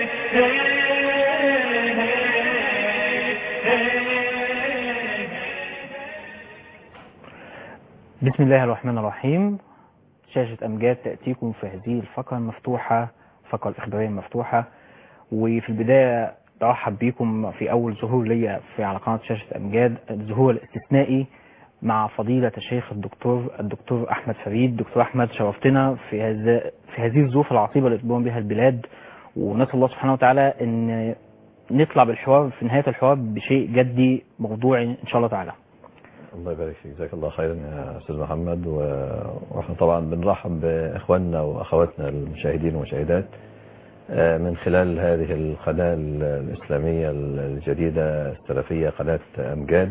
بسم الله الرحمن الرحيم شاشة أمجاد تأتيكم في هذه الفقرة المفتوحة الفقرة الإخبارية المفتوحة وفي البداية أرحب بكم في أول ظهور ليا في على قناة شاشة أمجاد الظهور الاستثنائي مع فضيلة الشيخ الدكتور الدكتور أحمد فريد دكتور أحمد شرفتنا في هذا في هذه الظروف العصيبة اللي تمر بها البلاد ونسأل الله سبحانه وتعالى أن نطلع بالحوار في نهاية الحوار بشيء جدي موضوعي إن شاء الله تعالى الله يبارك فيك جزاك الله خيرا يا استاذ محمد و... واحنا طبعا بنرحب باخواننا واخواتنا المشاهدين والمشاهدات آه، من خلال هذه القناه الاسلاميه الجديده السلفيه قناه امجاد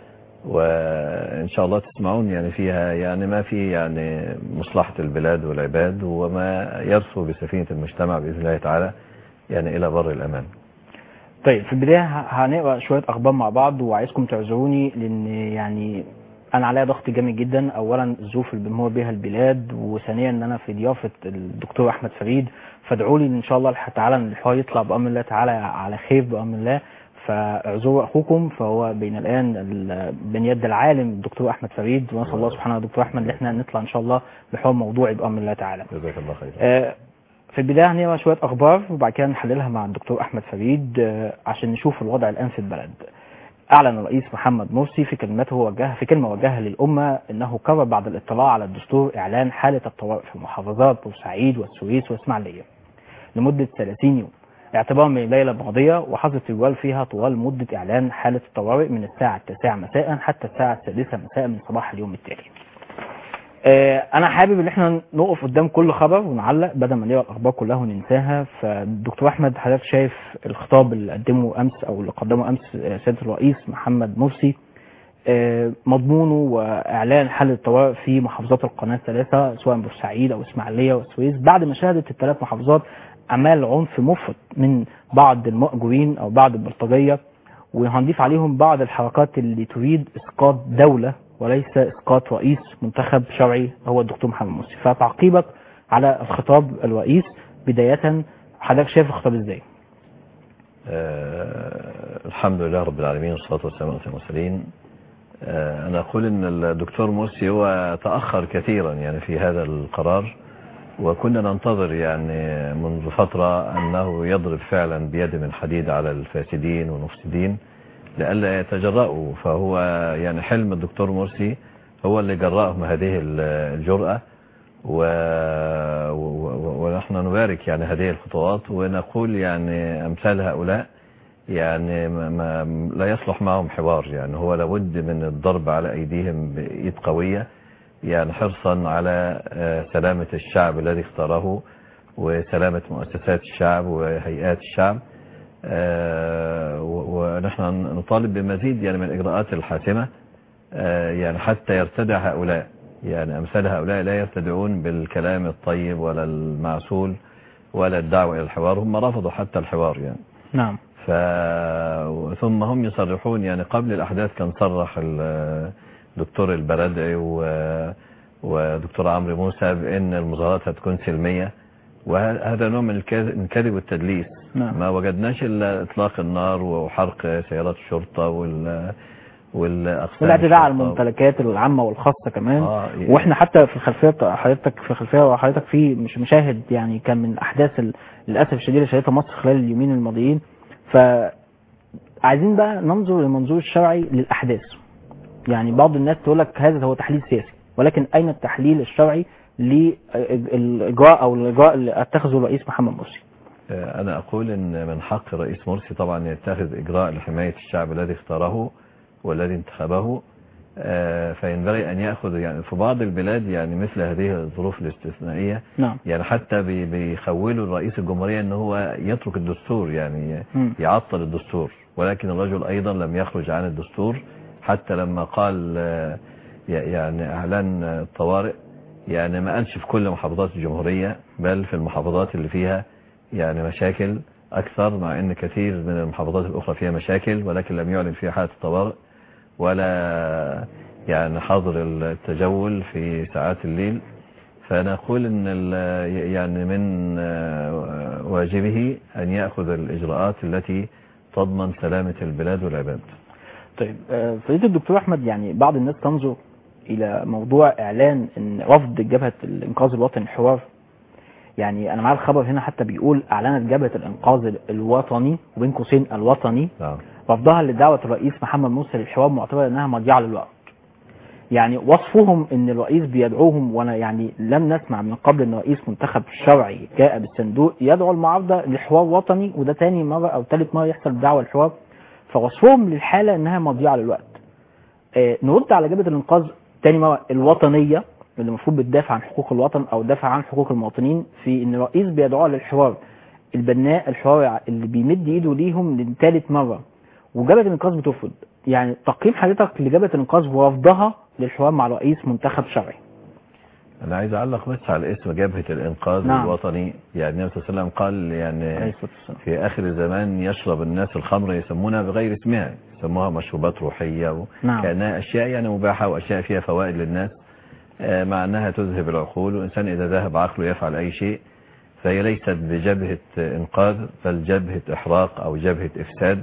وان شاء الله تسمعون يعني فيها يعني ما في يعني مصلحه البلاد والعباد وما يرسو بسفينه المجتمع باذن الله تعالى يعني الى بر الامان طيب في البداية ه- هنقرأ شوية أخبار مع بعض وعايزكم تعذروني لأن يعني أنا عليا ضغط جامد جدا أولا الظروف اللي بنمر بيها البلاد وثانيا إن أنا في ضيافة الدكتور أحمد فريد فادعوا لي إن شاء الله تعالى إن الحوار يطلع بأمر الله تعالى على خير بأمر الله فاعذروا أخوكم فهو بين الآن ال- بين يد العالم الدكتور أحمد فريد ونسأل الله سبحانه وتعالى دكتور أحمد إن إحنا نطلع إن شاء الله بحوار موضوعي بأمر الله تعالى جزاك الله خيرا آه، في البداية هنقرا شوية أخبار وبعد كده نحللها مع الدكتور أحمد فريد آه، عشان نشوف الوضع الآن في البلد. أعلن الرئيس محمد مرسي في كلمته وجهها في كلمة وجهها للأمة أنه قرر بعد الاطلاع على الدستور إعلان حالة الطوارئ في محافظات بورسعيد والسويس والإسماعيلية لمدة 30 يوم اعتبارا من الليلة الماضية وحظت الجوال فيها طوال مدة إعلان حالة الطوارئ من الساعة التاسعة مساء حتى الساعة السادسة مساء من صباح اليوم التالي. آه، انا حابب ان احنا نقف قدام كل خبر ونعلق بدل ما نقرا الاخبار كلها وننساها فالدكتور احمد حضرتك شايف الخطاب اللي قدمه امس او اللي قدمه امس آه، سياده الرئيس محمد مرسي آه، مضمونه واعلان حل الطوارئ في محافظات القناه الثلاثه سواء بورسعيد او اسماعيليه والسويس بعد ما شهدت الثلاث محافظات اعمال عنف مفرط من بعض المؤجرين او بعض البلطجيه وهنضيف عليهم بعض الحركات اللي تريد اسقاط دوله وليس اسقاط رئيس منتخب شرعي هو الدكتور محمد مرسي فتعقيبك على الخطاب الرئيس بدايه حضرتك شايف الخطاب ازاي؟ آه، الحمد لله رب العالمين والصلاة والسلام على المرسلين آه، أنا أقول أن الدكتور مرسي هو تأخر كثيرا يعني في هذا القرار وكنا ننتظر يعني منذ فترة أنه يضرب فعلا بيد من حديد على الفاسدين والمفسدين لئلا يتجرأوا فهو يعني حلم الدكتور مرسي هو اللي جرأهم هذه الجرأة و... و... و- ونحن نبارك يعني هذه الخطوات ونقول يعني أمثال هؤلاء يعني ما... ما... لا يصلح معهم حوار يعني هو لابد من الضرب على أيديهم بإيد قوية يعني حرصا على آه، سلامة الشعب الذي اختاره وسلامة مؤسسات الشعب وهيئات الشعب آه، و- ونحن نطالب بمزيد يعني من الإجراءات الحاسمة آه، يعني حتى يرتدع هؤلاء يعني أمثال هؤلاء لا يرتدعون بالكلام الطيب ولا المعسول ولا الدعوة إلى الحوار هم رفضوا حتى الحوار يعني نعم ف... ثم هم يصرحون يعني قبل الأحداث كان صرح ال- الدكتور البردعي و... ودكتور عمرو موسى بأن المظاهرات هتكون سلمية وهذا نوع من الكذ- من الكذب والتدليس نعم. ما وجدناش إلا إطلاق النار وحرق سيارات الشرطة وال والأقسام والاعتداء على الشرطة. الممتلكات العامه والخاصه كمان آه، واحنا حتى في الخلفيه بتاع حضرتك في الخلفيه وحضرتك في مش مشاهد يعني كان من الاحداث ال- للاسف الشديد اللي شهدتها مصر خلال اليومين الماضيين ف عايزين بقى ننظر للمنظور الشرعي للاحداث يعني بعض الناس تقول لك هذا هو تحليل سياسي ولكن اين التحليل الشرعي للاجراء او الاجراء اللي اتخذه الرئيس محمد مرسي أنا أقول أن من حق الرئيس مرسي طبعا يتخذ إجراء لحماية الشعب الذي اختاره والذي انتخبه آه، فينبغي أن يأخذ يعني في بعض البلاد يعني مثل هذه الظروف الاستثنائية نعم يعني حتى بي- بيخولوا الرئيس الجمهورية أن هو يترك الدستور يعني مم. يعطل الدستور ولكن الرجل أيضا لم يخرج عن الدستور حتى لما قال آه، ي- يعني إعلان الطوارئ يعني ما قالش في كل محافظات الجمهورية بل في المحافظات اللي فيها يعني مشاكل أكثر مع أن كثير من المحافظات الأخرى فيها مشاكل ولكن لم يعلن فيها حالة الطوارئ ولا يعني حظر التجول في ساعات الليل فنقول ان ال- يعني من آه، واجبه ان ياخذ الاجراءات التي تضمن سلامه البلاد والعباد طيب آه، فضيلة الدكتور أحمد يعني بعض الناس تنظر إلى موضوع إعلان إن رفض جبهة الإنقاذ الوطني الحوار يعني أنا معايا الخبر هنا حتى بيقول أعلنت جبهة الإنقاذ الوطني وبين قوسين الوطني نعم رفضها لدعوة الرئيس محمد مرسي للحوار معتبر انها مضيعة للوقت يعني وصفهم ان الرئيس بيدعوهم وانا يعني لم نسمع من قبل ان رئيس منتخب شرعي جاء بالصندوق يدعو المعارضة لحوار وطني وده تاني مرة او تالت مرة يحصل دعوة للحوار فوصفهم للحالة انها مضيعة للوقت آه نرد على جبهة الانقاذ تاني مرة الوطنية اللي المفروض بتدافع عن حقوق الوطن او تدافع عن حقوق المواطنين في ان الرئيس بيدعوها للحوار البناء الحوار اللي بيمد ايده ليهم لثالث مرة وجبهه الانقاذ بترفض يعني تقييم حضرتك لجبهه الانقاذ ورفضها للحوار مع رئيس منتخب شرعي انا عايز اعلق بس على اسم جبهه الانقاذ نعم. الوطني يعني النبي صلى الله عليه وسلم قال عليه يعني الصلاه والسلام في اخر الزمان يشرب الناس الخمر يسمونها بغير اسمها يسموها مشروبات روحيه نعم. وكانها اشياء يعني مباحه واشياء فيها فوائد للناس آه، مع انها تذهب العقول والانسان اذا ذهب عقله يفعل اي شيء فهي ليست بجبهه انقاذ بل جبهه احراق او جبهه افساد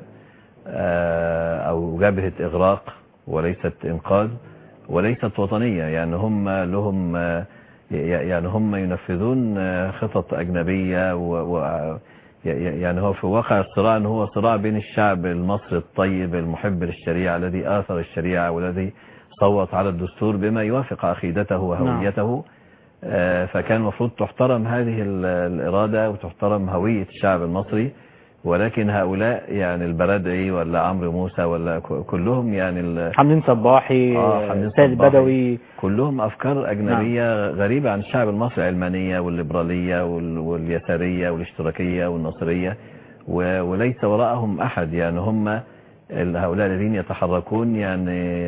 آه، او جبهه اغراق وليست انقاذ وليست وطنيه يعني هم لهم آه، ي- يعني هم ينفذون آه، خطط اجنبيه و و- ي- ي- يعني هو في واقع الصراع ان هو صراع بين الشعب المصري الطيب المحب للشريعه الذي اثر الشريعه والذي صوت على الدستور بما يوافق عقيدته وهويته آه، فكان المفروض تحترم هذه ال- الإرادة وتحترم هوية الشعب المصري ولكن هؤلاء يعني البرادعي ولا عمرو موسى ولا ك- كلهم يعني ال- حمدين صباحي آه، حمدين سيد صباحي. البدوي كلهم أفكار أجنبية غريبة عن الشعب المصري العلمانية والليبرالية وال- واليسارية والاشتراكية والنصرية و- وليس وراءهم أحد يعني هم ال- هؤلاء الذين يتحركون يعني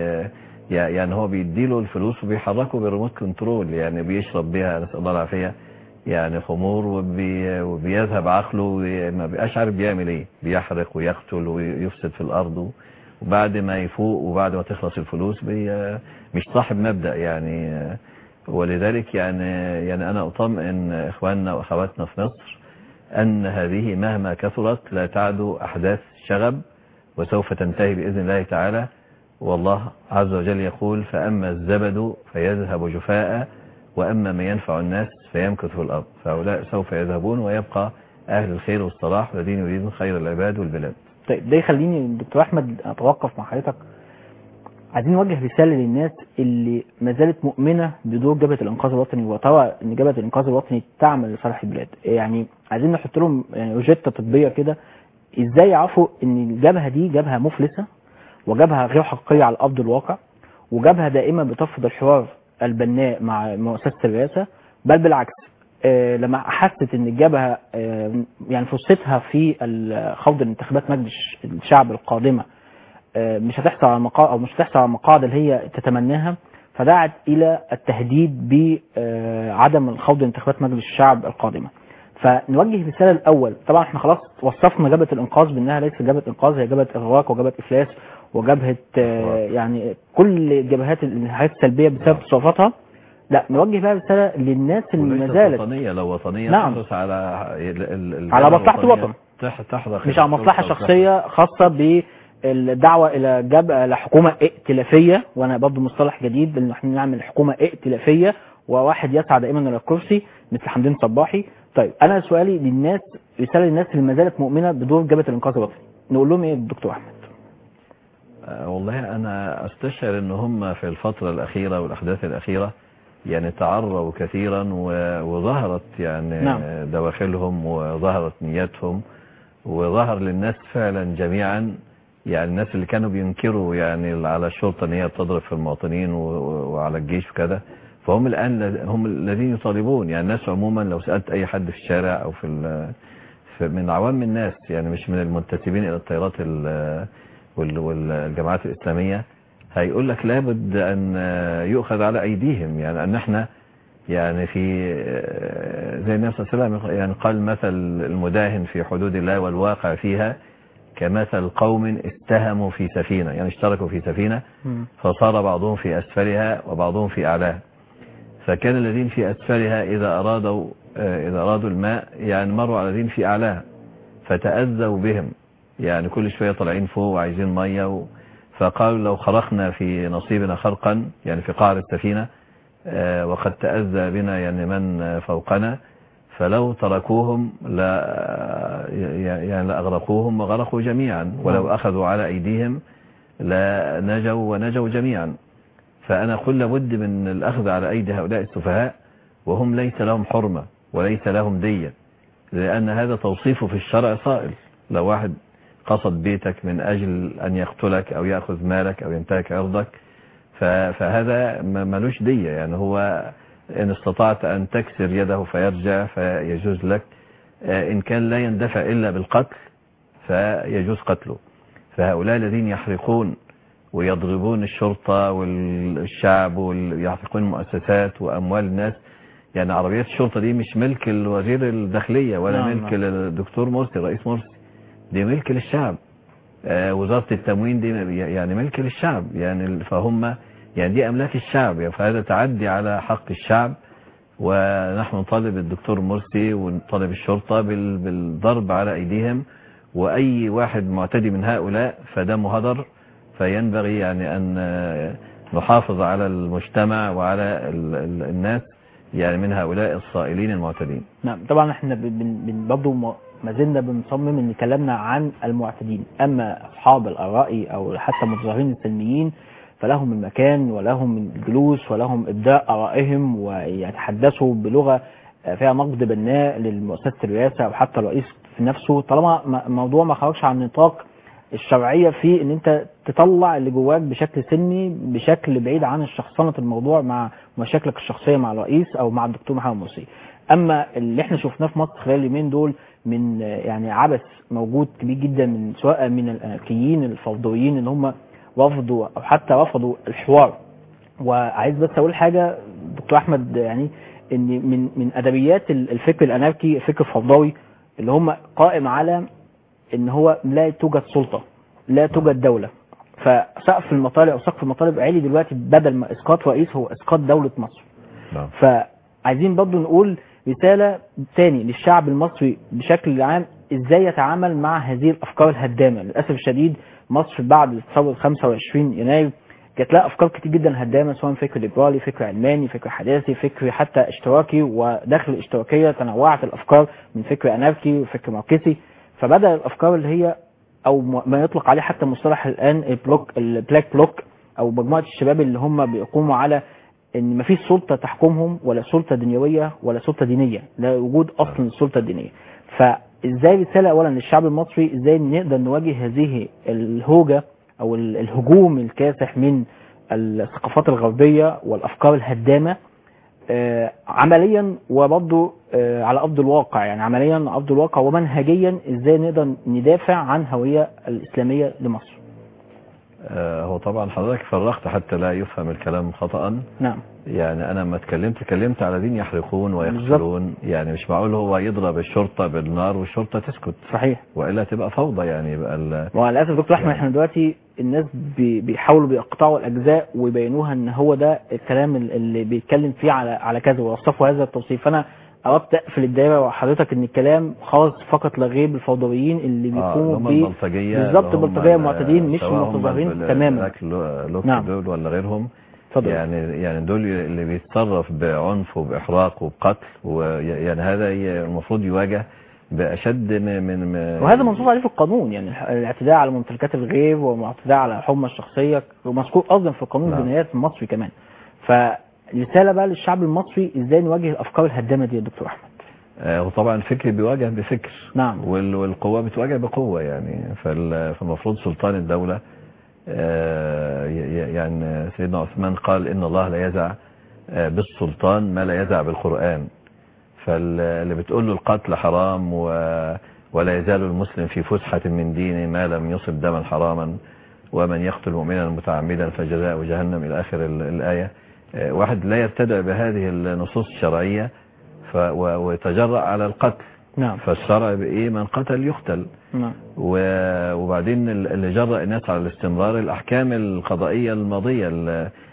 يعني هو بيديله الفلوس وبيحركه بالريموت كنترول يعني بيشرب بيها نسأل الله العافية يعني خمور وبي وبيذهب عقله وما بيبقاش عارف بيعمل ايه بيحرق ويقتل ويفسد في الارض وبعد ما يفوق وبعد ما تخلص الفلوس بي مش صاحب مبدأ يعني ولذلك يعني يعني انا اطمئن اخواننا واخواتنا في مصر ان هذه مهما كثرت لا تعدو احداث شغب وسوف تنتهي باذن الله تعالى والله عز وجل يقول فاما الزبد فيذهب جفاء واما ما ينفع الناس فيمكث في الارض فهؤلاء سوف يذهبون ويبقى اهل الخير والصلاح الذين يريدون خير العباد والبلاد طيب ده يخليني دكتور احمد اتوقف مع حضرتك عايزين نوجه رساله للناس اللي ما زالت مؤمنه بدور جبهه الانقاذ الوطني وترى ان جبهه الانقاذ الوطني تعمل لصالح البلاد يعني عايزين نحط لهم يعني روجيتا طبيه كده ازاي يعرفوا ان الجبهه دي جبهه مفلسه وجبهه غير حقيقيه على ارض الواقع وجبهه دائما بترفض الحوار البناء مع مؤسسه الرئاسه بل بالعكس آه، لما حست ان الجبهه آه، يعني فرصتها في ال- خوض الانتخابات مجلس الشعب القادمه آه، مش هتحصل على مقاعد او مش هتحصل على المقاعد اللي هي تتمناها فدعت الى التهديد بعدم الخوض انتخابات مجلس الشعب القادمه فنوجه رساله الاول طبعا احنا خلاص وصفنا جبهه الانقاذ بانها ليست جبهه انقاذ هي جبهه اغراق وجبهه افلاس وجبهه آه، يعني كل جبهات الحاجات السلبيه بسبب تصرفاتها لا نوجه بقى رساله للناس اللي ما وليست زالت وطنية لو وطنية نعم. تحرص على ال- ال- الجبهة على مصلحة الوطنية الوطن. تح- تحرق مش على مصلحه الفرصة شخصيه خاصه بالدعوه الى جب لحكومه ائتلافيه وانا برضه مصطلح جديد ان احنا نعمل حكومه ائتلافيه وواحد يسعى دائما الى الكرسي مثل حمدين صباحي طيب انا سؤالي للناس رساله للناس اللي ما زالت مؤمنه بدور جبهه الانقاذ الوطني نقول لهم ايه دكتور احمد آه، والله أنا أستشعر أن هم في الفترة الأخيرة والأحداث الأخيرة يعني تعروا كثيرا و- وظهرت يعني نعم. دواخلهم وظهرت نياتهم وظهر للناس فعلا جميعا يعني الناس اللي كانوا بينكروا يعني على الشرطة ان هي بتضرب في المواطنين و- و- وعلى الجيش وكذا فهم الآن ل- هم الذين يطالبون يعني الناس عموما لو سألت أي حد في الشارع أو في, ال- في من عوام الناس يعني مش من المنتسبين إلى التيارات ال- وال- والجماعات الإسلامية هيقول لك لابد أن يؤخذ على أيديهم يعني أن احنا يعني في زي النبي صلى الله عليه وسلم يعني قال مثل المداهن في حدود الله والواقع فيها كمثل قوم استهموا في سفينة يعني اشتركوا في سفينة فصار بعضهم في أسفلها وبعضهم في أعلاها فكان الذين في أسفلها إذا أرادوا آه، إذا أرادوا الماء يعني مروا على الذين في أعلاها فتأذوا بهم يعني كل شوية طالعين فوق وعايزين مية و... فقالوا لو خرقنا في نصيبنا خرقا يعني في قعر السفينة آه، وقد تأذى بنا يعني من فوقنا فلو تركوهم لا يعني لأغرقوهم وغرقوا جميعا ولو أخذوا على أيديهم لا نجوا ونجوا جميعا فأنا أقول لابد من الأخذ على أيدي هؤلاء السفهاء وهم ليس لهم حرمة وليس لهم دية لأن هذا توصيفه في الشرع صائل لو واحد قصد بيتك من أجل أن يقتلك أو يأخذ مالك أو ينتهك عرضك ف- فهذا م- ملوش دية يعني هو إن استطعت أن تكسر يده فيرجع فيجوز لك آه، إن كان لا يندفع إلا بالقتل فيجوز قتله فهؤلاء الذين يحرقون ويضربون الشرطة والشعب ويحرقون المؤسسات وأموال الناس يعني عربيات الشرطة دي مش ملك الوزير الداخلية ولا نعم، ملك نعم. الدكتور مرسي رئيس مرسي دي ملك للشعب آه، وزارة التموين دي يعني ملك للشعب يعني فهم يعني دي أملاك الشعب فهذا تعدي على حق الشعب ونحن نطالب الدكتور مرسي ونطالب الشرطة بال- بالضرب على أيديهم وأي واحد معتدي من هؤلاء فدمه هدر فينبغي يعني أن آه، نحافظ على المجتمع وعلى ال- ال- الناس يعني من هؤلاء الصائلين المعتدين نعم طبعا احنا بن- بن- بن- برضه م- ما زلنا بنصمم ان كلامنا عن المعتدين اما اصحاب الارائي او حتى متظاهرين السلميين فلهم المكان ولهم الجلوس ولهم ابداء ارائهم ويتحدثوا بلغه آه، فيها نقد بناء للمؤسسه الرئاسه او حتى الرئيس في نفسه طالما م- الموضوع ما خرجش عن نطاق الشرعيه في ان انت تطلع اللي جواك بشكل سلمي بشكل بعيد عن شخصنه الموضوع مع مشاكلك الشخصيه مع الرئيس او مع الدكتور محمد مرسي اما اللي احنا شفناه في مصر خلال اليومين دول من آه، يعني عبث موجود كبير جدا من سواء من الاناركيين الفوضويين اللي هم رفضوا او حتى رفضوا الحوار وعايز بس اقول حاجه دكتور احمد يعني ان من من ادبيات الفكر الاناركي الفكر الفوضوي اللي هم قائم على ان هو لا توجد سلطه لا توجد دوله فسقف المطالب او سقف المطالب عالي دلوقتي بدل ما اسقاط رئيس هو اسقاط دوله مصر نعم فعايزين برضو نقول رسالة تاني للشعب المصري بشكل عام ازاي يتعامل مع هذه الافكار الهدامة للاسف الشديد مصر بعد ثورة 25 يناير جات لها افكار كتير جدا هدامة سواء فكر ليبرالي فكر علماني فكر حداثي فكر حتى اشتراكي وداخل الاشتراكية تنوعت الافكار من فكر اناركي وفكر ماركسي فبدأ الافكار اللي هي او ما يطلق عليه حتى مصطلح الان البلوك البلاك بلوك او مجموعة الشباب اللي هم بيقوموا على ان مفيش سلطه تحكمهم ولا سلطه دنيويه ولا سلطه دينيه لا وجود اصلا السلطه الدينيه فازاي رساله اولا للشعب المصري ازاي نقدر نواجه هذه الهوجه او ال- الهجوم الكاسح من الثقافات الغربيه والافكار الهدامه آه، عمليا وبرضه آه، على ارض الواقع يعني عمليا على ارض الواقع ومنهجيا ازاي نقدر ندافع عن هويه الاسلاميه لمصر آه، هو طبعا حضرتك فرقت حتى لا يفهم الكلام خطأ نعم يعني انا لما اتكلمت اتكلمت على دين يحرقون ويقتلون يعني مش معقول هو يضرب الشرطة بالنار والشرطة تسكت صحيح وإلا تبقى فوضى يعني يبقى ال- وللاسف دكتور احمد يعني. احنا دلوقتي الناس بي- بيحاولوا بيقطعوا الاجزاء ويبينوها ان هو ده الكلام ال- اللي بيتكلم فيه على على كذا ويوصفوا هذا التوصيف فانا اردت اقفل الدايره وحضرتك ان الكلام خاص فقط لا غير بالفوضويين اللي آه، بيقوموا هم ب البلطجية بالظبط اللي هم البلطجية ال- المعتدين مش سواء هم المتظاهرين ال- تماما. الأكل لوك نعم. دول ولا غيرهم اتفضل يعني يعني دول اللي بيتصرف بعنف وبإحراق وبقتل ويعني هذا ي- المفروض يواجه بأشد من من من- وهذا منصوص عليه في القانون يعني الح- الاعتداء على ممتلكات الغير والاعتداء على الحرمه الشخصيه ومذكور اصلا في القانون نعم. الجنايات المصري كمان فرساله بقى للشعب المصري ازاي نواجه الافكار الهدامه دي يا دكتور احمد آه، وطبعا الفكر بيواجه بفكر نعم وال- والقوة بتواجه بقوة يعني فال- فالمفروض سلطان الدولة آه، ي- ي- يعني سيدنا عثمان قال إن الله لا يزع آه، بالسلطان ما لا يزع بالقرآن فاللي بتقول له القتل حرام و- ولا يزال المسلم في فسحة من دينه ما لم يصب دما حراما ومن يقتل مؤمنا متعمدا فجزاؤه جهنم إلى آخر ال- الآية آه، واحد لا يبتدع بهذه النصوص الشرعية ف- و- ويتجرأ على القتل نعم فالشرع بإيه من قتل يقتل نعم و- وبعدين ال- اللي جرأ الناس على الاستمرار الأحكام القضائية الماضية ال-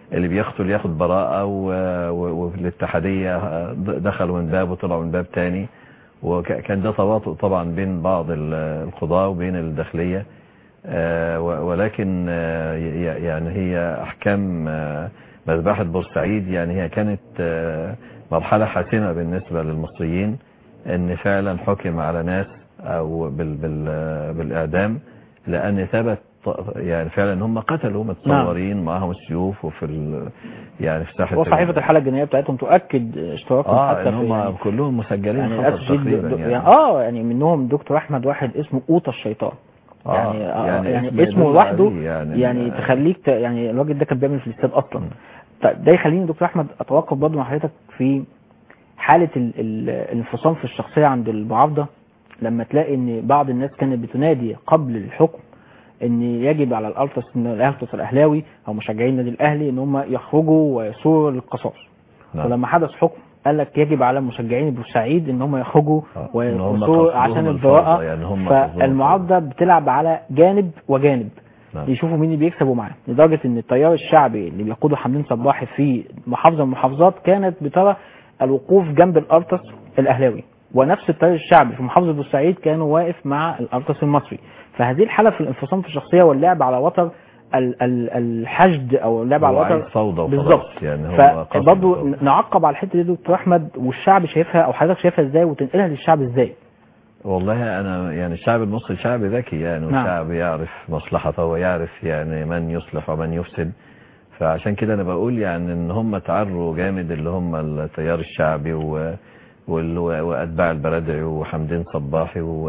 اللي بيقتل ياخد براءة و- و- وفي الاتحادية دخلوا من باب وطلعوا من باب تاني وكان ده تواطؤ طبعا بين بعض ال- القضاة وبين الداخلية آه، و- ولكن آه، ي- يعني هي أحكام آه، مذبحة بورسعيد يعني هي كانت آه، مرحلة حاسمة بالنسبة للمصريين ان فعلا حكم على ناس او بال بال بالاعدام لان ثبت يعني فعلا هم قتلوا متصورين معهم السيوف وفي ال يعني في ساحه وصحيفه الحاله الجنائيه بتاعتهم تؤكد اشتراكهم اه حتى ان في هم يعني كلهم مسجلين يعني خطر للاسف الشديد تقريبا دو- يعني, يعني اه يعني منهم دكتور احمد واحد اسمه قوطه الشيطان آه، يعني آه يعني يعني, اسم اسمه يدل لوحده عليه يعني يعني, آه. تخليك ت... يعني الراجل ده كان بيعمل في الاستاد اصلا طيب ده يخليني دكتور احمد اتوقف برضه مع حضرتك في حاله ال... ال... الانفصام في الشخصيه عند المعارضه لما تلاقي ان بعض الناس كانت بتنادي قبل الحكم ان يجب على الالتراس ان الالتراس الاهلاوي او مشجعين النادي الاهلي ان هم يخرجوا ويسوروا للقصاص نعم. ولما حدث حكم قال لك يجب على مشجعين بورسعيد ان هم يخرجوا آه، إن هم ويسوروا قصدهم عشان الفوضى، البراءه يعني هم قصدهم فالمعارضه بتلعب على جانب وجانب نعم. يشوفوا مين اللي بيكسبوا معاه لدرجه ان التيار الشعبي اللي بيقوده حمدين صباحي في محافظه من المحافظات كانت بترى الوقوف جنب الارتس الاهلاوي ونفس التيار الشعبي في محافظه بورسعيد كانوا واقف مع الارتس المصري فهذه الحاله في الانفصام في الشخصيه واللعب على وتر ال- ال- الحشد او اللعب على هو عايز وتر فوضى وخلاص، بالظبط يعني هو قصد فبرضه الفوضى. نعقب على الحته دي دكتور احمد والشعب شايفها او حضرتك شايفها ازاي وتنقلها للشعب ازاي والله انا يعني الشعب المصري شعب ذكي يعني نعم. وشعب يعرف مصلحته ويعرف يعني من يصلح ومن يفسد فعشان كده انا بقول يعني ان هم تعروا جامد اللي هم التيار الشعبي و وال- واتباع البرادعي وحمدين صباحي و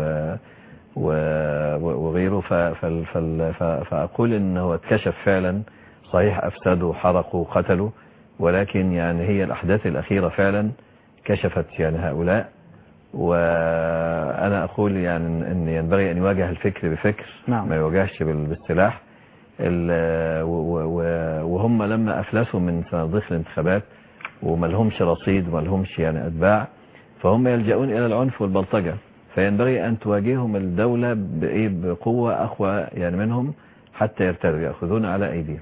و وغيره ف فال فال ف فاقول ان هو اتكشف فعلا صحيح افسدوا وحرقوا وقتلوا ولكن يعني هي الاحداث الاخيره فعلا كشفت يعني هؤلاء وانا اقول يعني ان إن ينبغي ان يواجه الفكر بفكر نعم. ما يواجهش بال- بالسلاح ال- و- و- و- وهم لما افلسوا من صناديق الانتخابات وما لهمش رصيد وما لهمش يعني اتباع فهم يلجؤون الى العنف والبلطجه فينبغي ان تواجههم الدوله بايه بقوه اقوى يعني منهم حتى يرتدوا ياخذون على ايديهم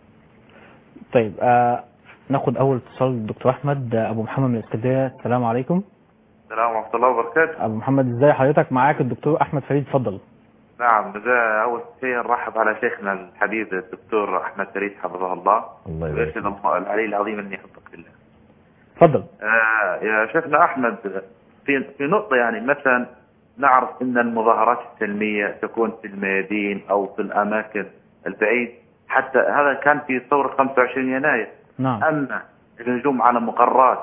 طيب آه ناخد اول اتصال الدكتور احمد آه، ابو محمد من اسكندريه السلام عليكم السلام ورحمة الله وبركاته ابو محمد ازاي حضرتك معاك الدكتور احمد فريد اتفضل نعم ده أول شيء نرحب على شيخنا الحبيب الدكتور أحمد فريد حفظه الله الله يبارك ويرشد الله العلي العظيم أن يحبك الله اتفضل آه يا شيخنا أحمد في في نقطة يعني مثلا نعرف أن المظاهرات السلمية تكون في الميادين أو في الأماكن البعيد حتى هذا كان في ثورة 25 يناير نعم أما الهجوم على مقرات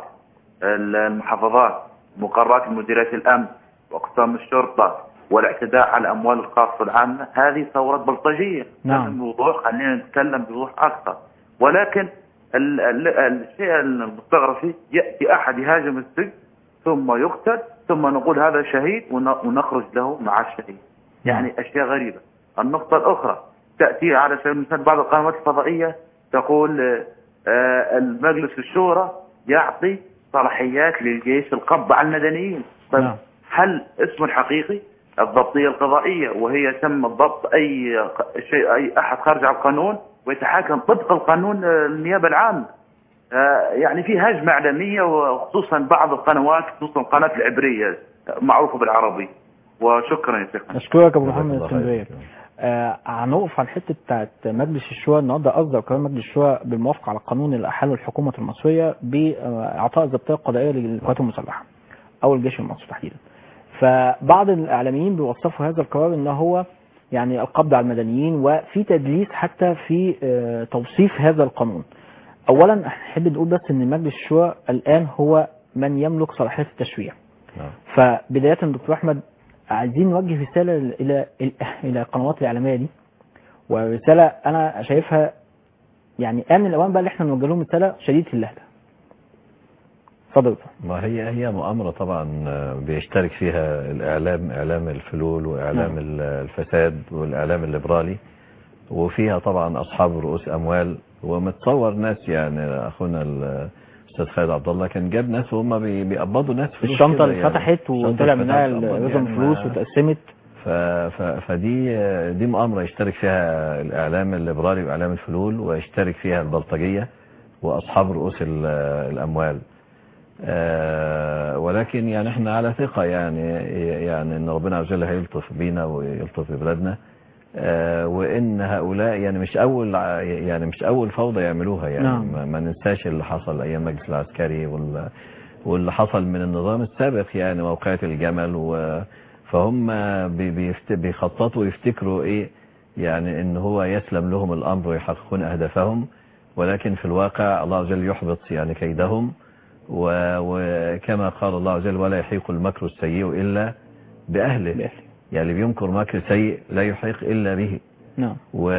المحافظات مقرات مديرية الأمن وأقسام الشرطة والاعتداء على الأموال الخاصة العامة هذه ثورة بلطجية نعم. لازم بوضوح خلينا نتكلم بوضوح أكثر ولكن ال ال الشيء المستغرب فيه يأتي أحد يهاجم السجن ثم يقتل ثم نقول هذا شهيد ون- ونخرج له مع الشهيد يعني أشياء غريبة النقطة الأخرى تأتي على سبيل المثال بعض القنوات الفضائية تقول آه، آه، المجلس الشورى يعطي صلاحيات للجيش القبض على المدنيين طيب نعم. هل اسمه الحقيقي الضبطية القضائية وهي تم ضبط أي ق- شيء أي أحد خارج عن القانون ويتحاكم طبق القانون آه، النيابة العامة آه، يعني في هجمة إعلامية وخصوصا بعض القنوات خصوصا القناة العبرية آه، معروفة بالعربي وشكرا يا شيخ اشكرك ابو جزاك محمد من الله اسكندريه خير. آه هنقف على الحته بتاعت مجلس الشورى النهارده اصدر قرار مجلس الشورى بالموافقه على القانون اللي احاله الحكومه المصريه باعطاء الضبطيه القضائيه للقوات المسلحه او الجيش المصري تحديدا فبعض الاعلاميين بيوصفوا هذا القرار ان هو يعني القبض على المدنيين وفي تدليس حتى في آه، توصيف هذا القانون اولا نحب نقول بس ان مجلس الشورى الان هو من يملك صلاحيه التشريع نعم. فبداية دكتور أحمد عايزين نوجه رسالة إلى إلى القنوات الإعلامية دي ورسالة أنا شايفها يعني آن الأوان بقى اللي إحنا نوجه لهم رسالة شديدة اللهجة. اتفضل يا دكتور. ما هي هي مؤامرة طبعا آه، بيشترك فيها الإعلام إعلام الفلول وإعلام نعم. ال- الفساد والإعلام الليبرالي وفيها طبعا أصحاب رؤوس أموال ومتصور ناس يعني أخونا الأستاذ خالد عبد الله كان جاب ناس وهم بي- بيقبضوا ناس فلوس الشنطة كده اللي يعني. اتفتحت الشنطة وطلع اللي منها اتفتحت، رزم يعني فلوس ما- واتقسمت ف... ف... فدي دي مؤامرة يشترك فيها الإعلام الليبرالي وإعلام الفلول ويشترك فيها البلطجية وأصحاب رؤوس ال- الأموال آه، ولكن يعني احنا على ثقة يعني يعني ان ربنا عز وجل هيلطف بينا ويلطف ببلادنا آه، وان هؤلاء يعني مش اول ع- يعني مش اول فوضى يعملوها يعني نعم. ما- ما ننساش اللي حصل ايام المجلس العسكري وال واللي حصل من النظام السابق يعني موقعة الجمل و فهم بي- بيفت- بيخططوا ويفتكروا ايه يعني ان هو يسلم لهم الامر ويحققون اهدافهم ولكن في الواقع الله عز وجل يحبط يعني كيدهم و- وكما قال الله عز وجل ولا يحيق المكر السيء الا باهله بأهله. يعني اللي بيمكر مكر سيء لا يحيق الا به نعم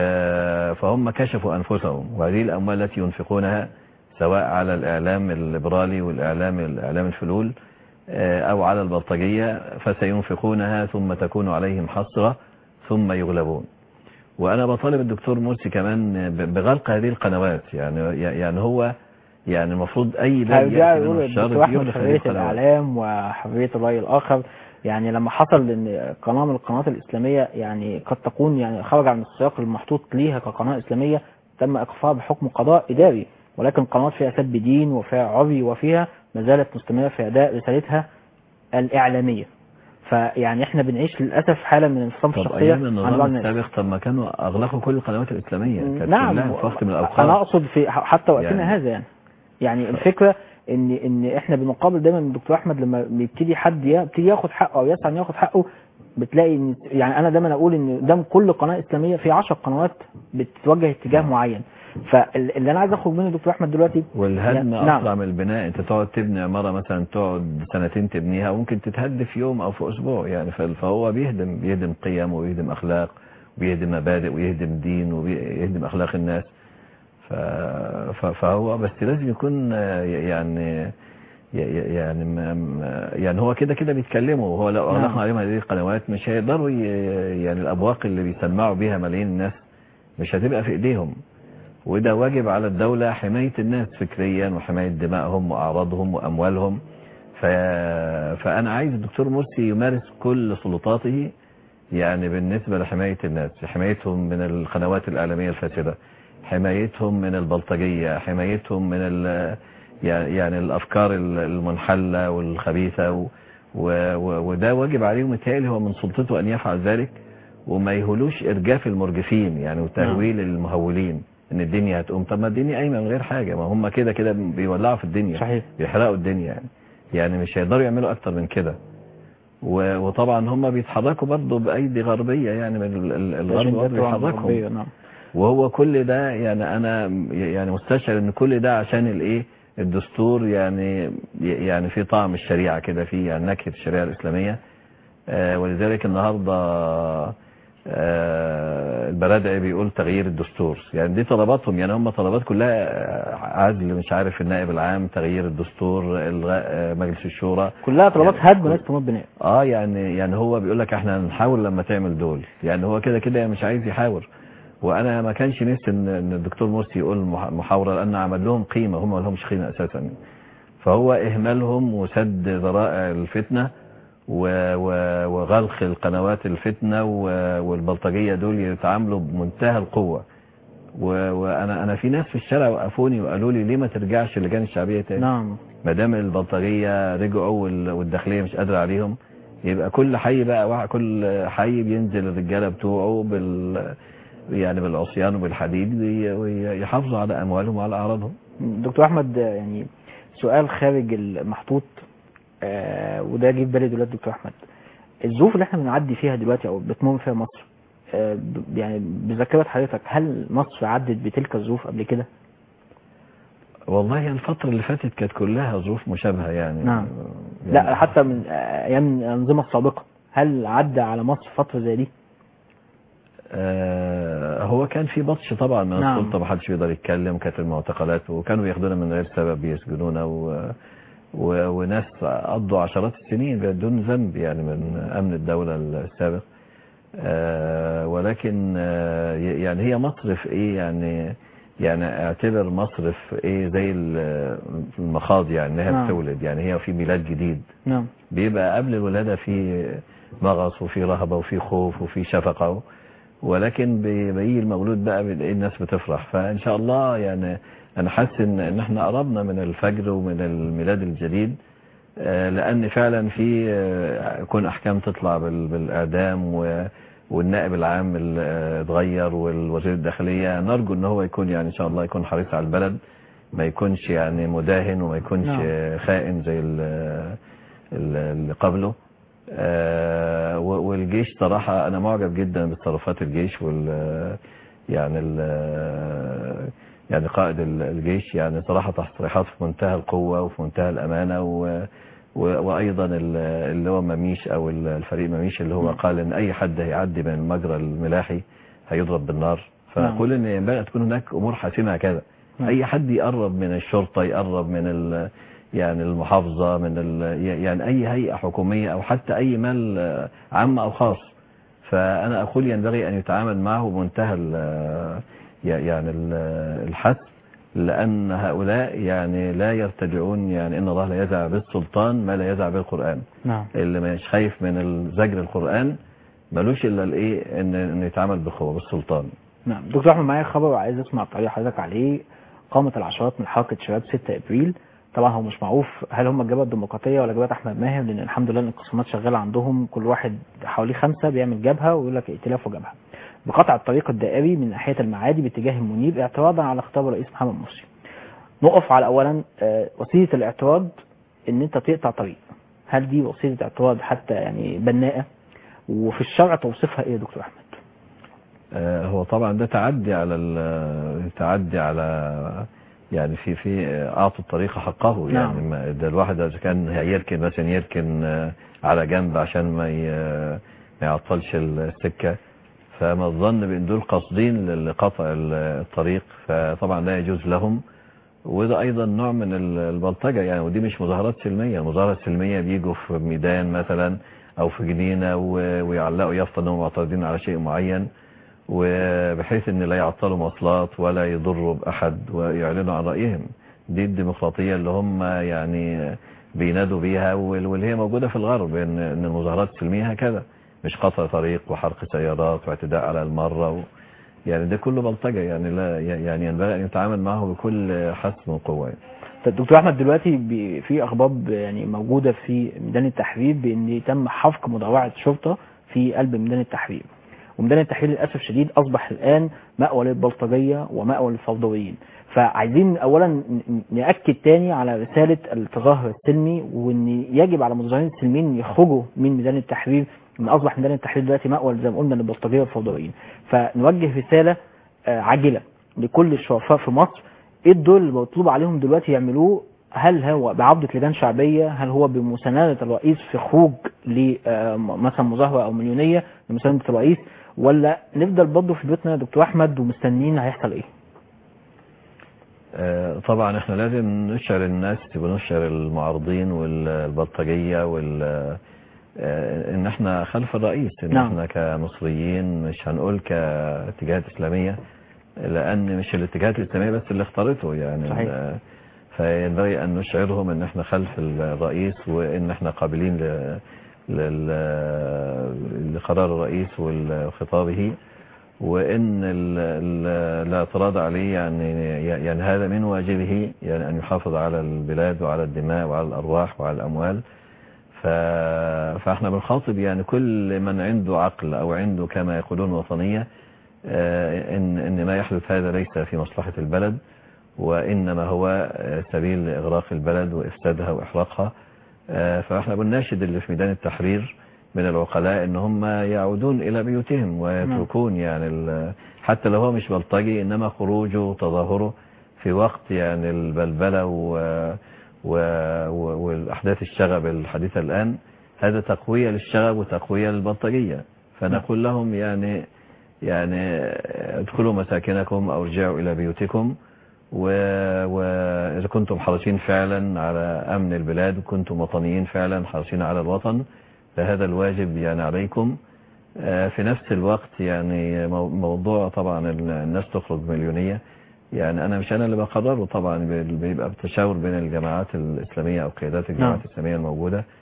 و- فهم كشفوا أنفسهم وهذه الأموال التي ينفقونها سواء على الإعلام الليبرالي والإعلام الإعلام الفلول آه، أو على البلطجية فسينفقونها ثم تكون عليهم حسرة ثم يغلبون وأنا بطالب الدكتور مرسي كمان ب- بغلق هذه القنوات يعني يعني هو يعني المفروض أي بلد هيرجع يأتي منه يقول الشر الدكتور احمد يغلق هذه حريه القنوات الاعلام وحريه الراي الاخر يعني لما حصل ان قناه من القنوات الاسلاميه يعني قد تكون يعني خرج عن السياق المحطوط ليها كقناه اسلاميه تم ايقافها بحكم قضاء اداري ولكن قنوات فيها سب دين وفيها عري وفيها ما زالت مستمره في اداء رسالتها الاعلاميه فيعني احنا بنعيش للاسف حاله من انفصام في طب الشخصيه أيام عن النظام بعض الناس. السابق طب ما كانوا أغلقوا كل القنوات الإسلامية كانت نعم كلها في وقت من انا الأوقات اقصد في حتى وقتنا يعني- هذا يعني يعني الفكره ان ان احنا بنقابل دايما الدكتور احمد لما بيبتدي حد يبتدي ياخد حقه او يسعى انه ياخد حقه بتلاقي ان يعني انا دايما اقول ان قدام كل قناه اسلاميه في 10 قنوات بتتوجه اتجاه معين فاللي انا عايز اخرج منه دكتور احمد دلوقتي والهدم يعني- نعم. اسرع من البناء انت تقعد تبني عماره مثلا تقعد سنتين تبنيها وممكن تتهد في يوم او في اسبوع يعني ف- فهو بيهدم بيهدم قيم وبيهدم اخلاق وبيهدم مبادئ ويهدم دين وبيهدم اخلاق الناس ف- ف- فهو بس لازم يكون آه، يعني ي- ي- يعني ما- ما- يعني هو كده كده بيتكلموا وهو لو نعم. اغلقنا عليهم هذه القنوات مش هيقدروا ي- يعني الابواق اللي بيسمعوا بيها ملايين الناس مش هتبقى في ايديهم وده واجب على الدولة حماية الناس فكريا وحماية دمائهم وأعراضهم وأموالهم ف... فأنا عايز الدكتور مرسي يمارس كل سلطاته يعني بالنسبة لحماية الناس حمايتهم من القنوات الإعلامية الفاسدة حمايتهم من البلطجية حمايتهم من ال... يعني يعني الأفكار المنحلة والخبيثة و... و... و... وده واجب عليه ومتهيألي هو من سلطته أن يفعل ذلك وما يهولوش إرجاف المرجفين يعني وتهويل المهولين ان الدنيا هتقوم طب ما الدنيا قايمه من غير حاجه ما هم كده كده بيولعوا في الدنيا صحيح بيحرقوا الدنيا يعني يعني مش هيقدروا يعملوا اكتر من كده و- وطبعا هم بيتحركوا برضه بايدي غربيه يعني من ال- ال- الغرب أجندات برضه طبعاً بيحركهم غربية، نعم وهو كل ده يعني انا يعني مستشعر ان كل ده عشان الايه الدستور يعني يعني في طعم الشريعه كده في يعني نكهه الشريعه الاسلاميه آه، ولذلك النهارده آه، البرادعي بيقول تغيير الدستور يعني دي طلباتهم يعني هم طلبات كلها آه، عزل مش عارف النائب العام تغيير الدستور الغاء آه، مجلس الشورى كلها طلبات يعني هدم كل- ليس طلبات بناء اه يعني يعني هو بيقول لك احنا هنحاول لما تعمل دول يعني هو كده كده مش عايز يحاور وانا ما كانش نفسي ان إن الدكتور مرسي يقول مح- محاوره لان عمل لهم قيمه هم ما لهمش قيمه اساسا فهو اهمالهم وسد ذرائع الفتنه و- و- وغلق القنوات الفتنه و- والبلطجيه دول يتعاملوا بمنتهى القوه و- وانا انا في ناس في الشارع وقفوني وقالوا لي ليه ما ترجعش اللجان الشعبيه تاني نعم ما دام البلطجيه رجعوا وال- والداخليه مش قادره عليهم يبقى كل حي بقى واحد كل حي بينزل الرجاله بتوعه بال يعني بالعصيان وبالحديد وي- ويحافظوا على اموالهم وعلى اعراضهم دكتور احمد يعني سؤال خارج المحطوط آه وده جه في بالي دلوقتي دكتور احمد الظروف اللي احنا بنعدي فيها دلوقتي او بتمر فيها مصر آه ب- يعني بذاكره حضرتك هل مصر عدت بتلك الظروف قبل كده؟ والله الفتره اللي فاتت كانت كلها ظروف مشابهه يعني نعم. يعني لا حتى من آه، ايام الانظمه السابقه هل عدى على مصر فتره زي دي؟ آه هو كان في بطش طبعا من نعم. السلطه ما حدش بيقدر يتكلم كانت المعتقلات وكانوا بياخدونا من غير سبب بيسجنونا و و- وناس قضوا عشرات السنين بدون ذنب يعني من امن الدوله السابق آه ولكن آه ي- يعني هي مصر في ايه يعني يعني اعتبر مصر في ايه زي ال- المخاض يعني انها نعم. بتولد يعني هي في ميلاد جديد نعم بيبقى قبل الولادة في مغص وفي رهبة وفي خوف وفي شفقة ولكن بي- بيجي المولود بقى بتلاقي الناس بتفرح فإن شاء الله يعني أنا حاسس إن إن إحنا قربنا من الفجر ومن الميلاد الجديد آه، لأن فعلا في آه، كون أحكام تطلع بال- بالإعدام و- والنائب العام ال- آه، اتغير والوزير الداخلية نرجو إن هو يكون يعني إن شاء الله يكون حريص على البلد ما يكونش يعني مداهن وما يكونش نعم. آه، خائن زي ال- ال- اللي قبله آه، و- والجيش صراحة أنا معجب جدا بتصرفات الجيش وال يعني ال يعني قائد ال- الجيش يعني صراحة تصريحات في منتهى القوة وفي منتهى الأمانة و و- وأيضا ال- اللي هو مميش أو ال- الفريق مميش اللي هو قال إن أي حد هيعدي من المجرى الملاحي هيضرب بالنار فأقول إن ينبغي أن تكون هناك أمور حاسمة هكذا نعم. أي حد يقرب من الشرطة يقرب من ال يعني المحافظة من ال يعني أي هيئة حكومية أو حتى أي مال آه، عام أو خاص فأنا أقول ينبغي أن يتعامل معه بمنتهى ال- يعني ال- الحث لأن هؤلاء يعني لا يرتجعون يعني إن الله لا يزع بالسلطان ما لا يزع بالقرآن نعم اللي مش خايف من زجر القرآن ملوش إلا الإيه إن إن يتعامل بالقوة بالسلطان نعم دكتور احمد معايا خبر وعايز اسمع تعليق حضرتك عليه قامت العشرات من حركه شباب 6 ابريل طبعا هو مش معروف هل هم الجبهه الديمقراطيه ولا جبهه احمد ماهر لان الحمد لله الانقسامات شغاله عندهم كل واحد حوالي خمسه بيعمل جبهه ويقول لك ائتلاف وجبهه بقطع الطريق الدائري من ناحيه المعادي باتجاه المنيب اعتراضا على خطاب الرئيس محمد مرسي نقف على اولا آه، وسيله الاعتراض ان انت تقطع طريق هل دي وسيله اعتراض حتى يعني بناءه وفي الشرع توصيفها ايه يا دكتور احمد آه، هو طبعا ده تعدي على ال- تعدي على يعني في في اعطوا الطريق حقه يعني نعم. ما- ده الواحد اذا كان هيركن مثلا يركن آه، على جنب عشان ما ي- ما يعطلش السكه فما الظن بان دول قاصدين لقطع ال- الطريق فطبعا لا يجوز لهم وده ايضا نوع من ال- البلطجه يعني ودي مش مظاهرات سلميه المظاهره السلميه بيجوا في ميدان مثلا او في جنينه و- ويعلقوا يافطه انهم معترضين على شيء معين وبحيث ان لا يعطلوا مواصلات ولا يضروا باحد ويعلنوا عن رايهم دي الديمقراطيه اللي هم يعني بينادوا بيها وال- واللي هي موجوده في الغرب ان إن المظاهرات السلميه هكذا مش قطع طريق وحرق سيارات واعتداء على المره و يعني ده كله بلطجه يعني لا يعني ينبغي ان يتعامل معه بكل حسم وقوه يعني. طب دكتور احمد دلوقتي بي- في اخبار ب- يعني موجوده في ميدان التحرير بان تم حفق مدرعه شرطه في قلب ميدان التحرير وميدان التحرير للاسف الشديد اصبح الان مأوى للبلطجيه ومأوى للفوضويين فعايزين اولا ن- ناكد تاني على رساله التظاهر السلمي وان يجب على المتظاهرين السلميين يخرجوا من ميدان التحرير ان اصبح ميدان التحرير دلوقتي مأوى زي ما قلنا للبلطجيه والفوضويين فنوجه رساله آه، عاجله لكل الشرفاء في مصر ايه الدور اللي مطلوب عليهم دلوقتي يعملوه هل هو بعودة لجان شعبية هل هو بمساندة الرئيس في خروج ل آه، م- مثلا مظاهرة او مليونية لمساندة الرئيس ولا نفضل برضه في بيوتنا يا دكتور احمد ومستنيين هيحصل ايه آه، طبعا احنا لازم نشعر الناس ونشعر المعارضين والبلطجية وال آه، ان احنا خلف الرئيس ان نعم. احنا كمصريين مش هنقول كاتجاهات اسلامية لان مش الاتجاهات الاسلامية بس اللي اختارته يعني صحيح. ال- فينبغي ان نشعرهم ان احنا خلف الرئيس وان احنا قابلين ل- لل- لقرار الرئيس وخطابه وان ال- ال- الاعتراض عليه يعني يعني هذا من واجبه يعني ان يحافظ على البلاد وعلى الدماء وعلى الارواح وعلى الاموال ف... فاحنا بنخاطب يعني كل من عنده عقل او عنده كما يقولون وطنية آه، ان ان ما يحدث هذا ليس في مصلحة البلد وانما هو آه، سبيل لاغراق البلد وافسادها واحراقها آه، فاحنا بنناشد اللي في ميدان التحرير من العقلاء ان هم يعودون الى بيوتهم ويتركون يعني ال- حتى لو هو مش بلطجي انما خروجه وتظاهره في وقت يعني البلبلة و و و والاحداث الشغب الحديثة الان هذا تقوية للشغب وتقوية للبلطجية فنقول لهم يعني يعني ادخلوا مساكنكم او ارجعوا الى بيوتكم و- وإذا كنتم حريصين فعلا على أمن البلاد وكنتم وطنيين فعلا حريصين على الوطن فهذا الواجب يعني عليكم آه، في نفس الوقت يعني مو- موضوع طبعا ال- الناس تخرج مليونية يعني أنا مش أنا اللي بقرره طبعا بي- بيبقى بتشاور بين الجماعات الإسلامية أو قيادات الجماعات نعم. الإسلامية الموجودة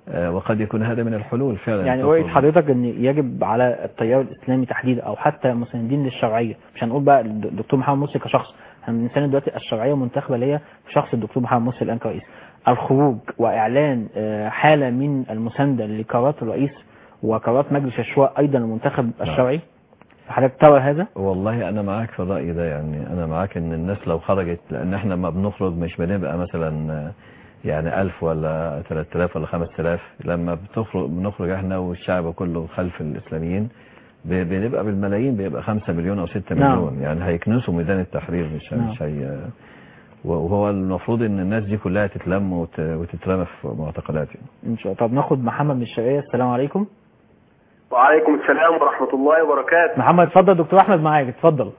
آه، وقد يكون هذا من الحلول فعلا يعني تخرج- رؤية حضرتك ان يجب على التيار الاسلامي تحديدا او حتى مساندين للشرعيه مش هنقول بقى الدكتور محمد مرسي كشخص احنا بنساند دلوقتي الشرعيه منتخبه اللي هي في شخص الدكتور محمد مرسي الان كرئيس الخروج واعلان آه، حاله من المسانده لقرارات الرئيس وقرارات مجلس الشورى ايضا المنتخب الشرعي حضرتك ترى هذا؟ والله انا معاك في الرأي ده يعني انا معاك ان الناس لو خرجت لان احنا ما بنخرج مش بنبقى مثلا آه، يعني ألف ولا 3000 ولا 5000 لما بتخرج بنخرج احنا والشعب كله خلف الاسلاميين ب- بنبقى بالملايين بيبقى 5 مليون او 6 نعم. مليون يعني هيكنسوا ميدان التحرير مش نعم. مش هي وهو المفروض ان الناس دي كلها تتلم وت- وتترمى في معتقلات يعني. ان شاء الله طب ناخد محمد من الشرقيه السلام عليكم وعليكم السلام ورحمة الله وبركاته محمد اتفضل دكتور احمد معاك اتفضل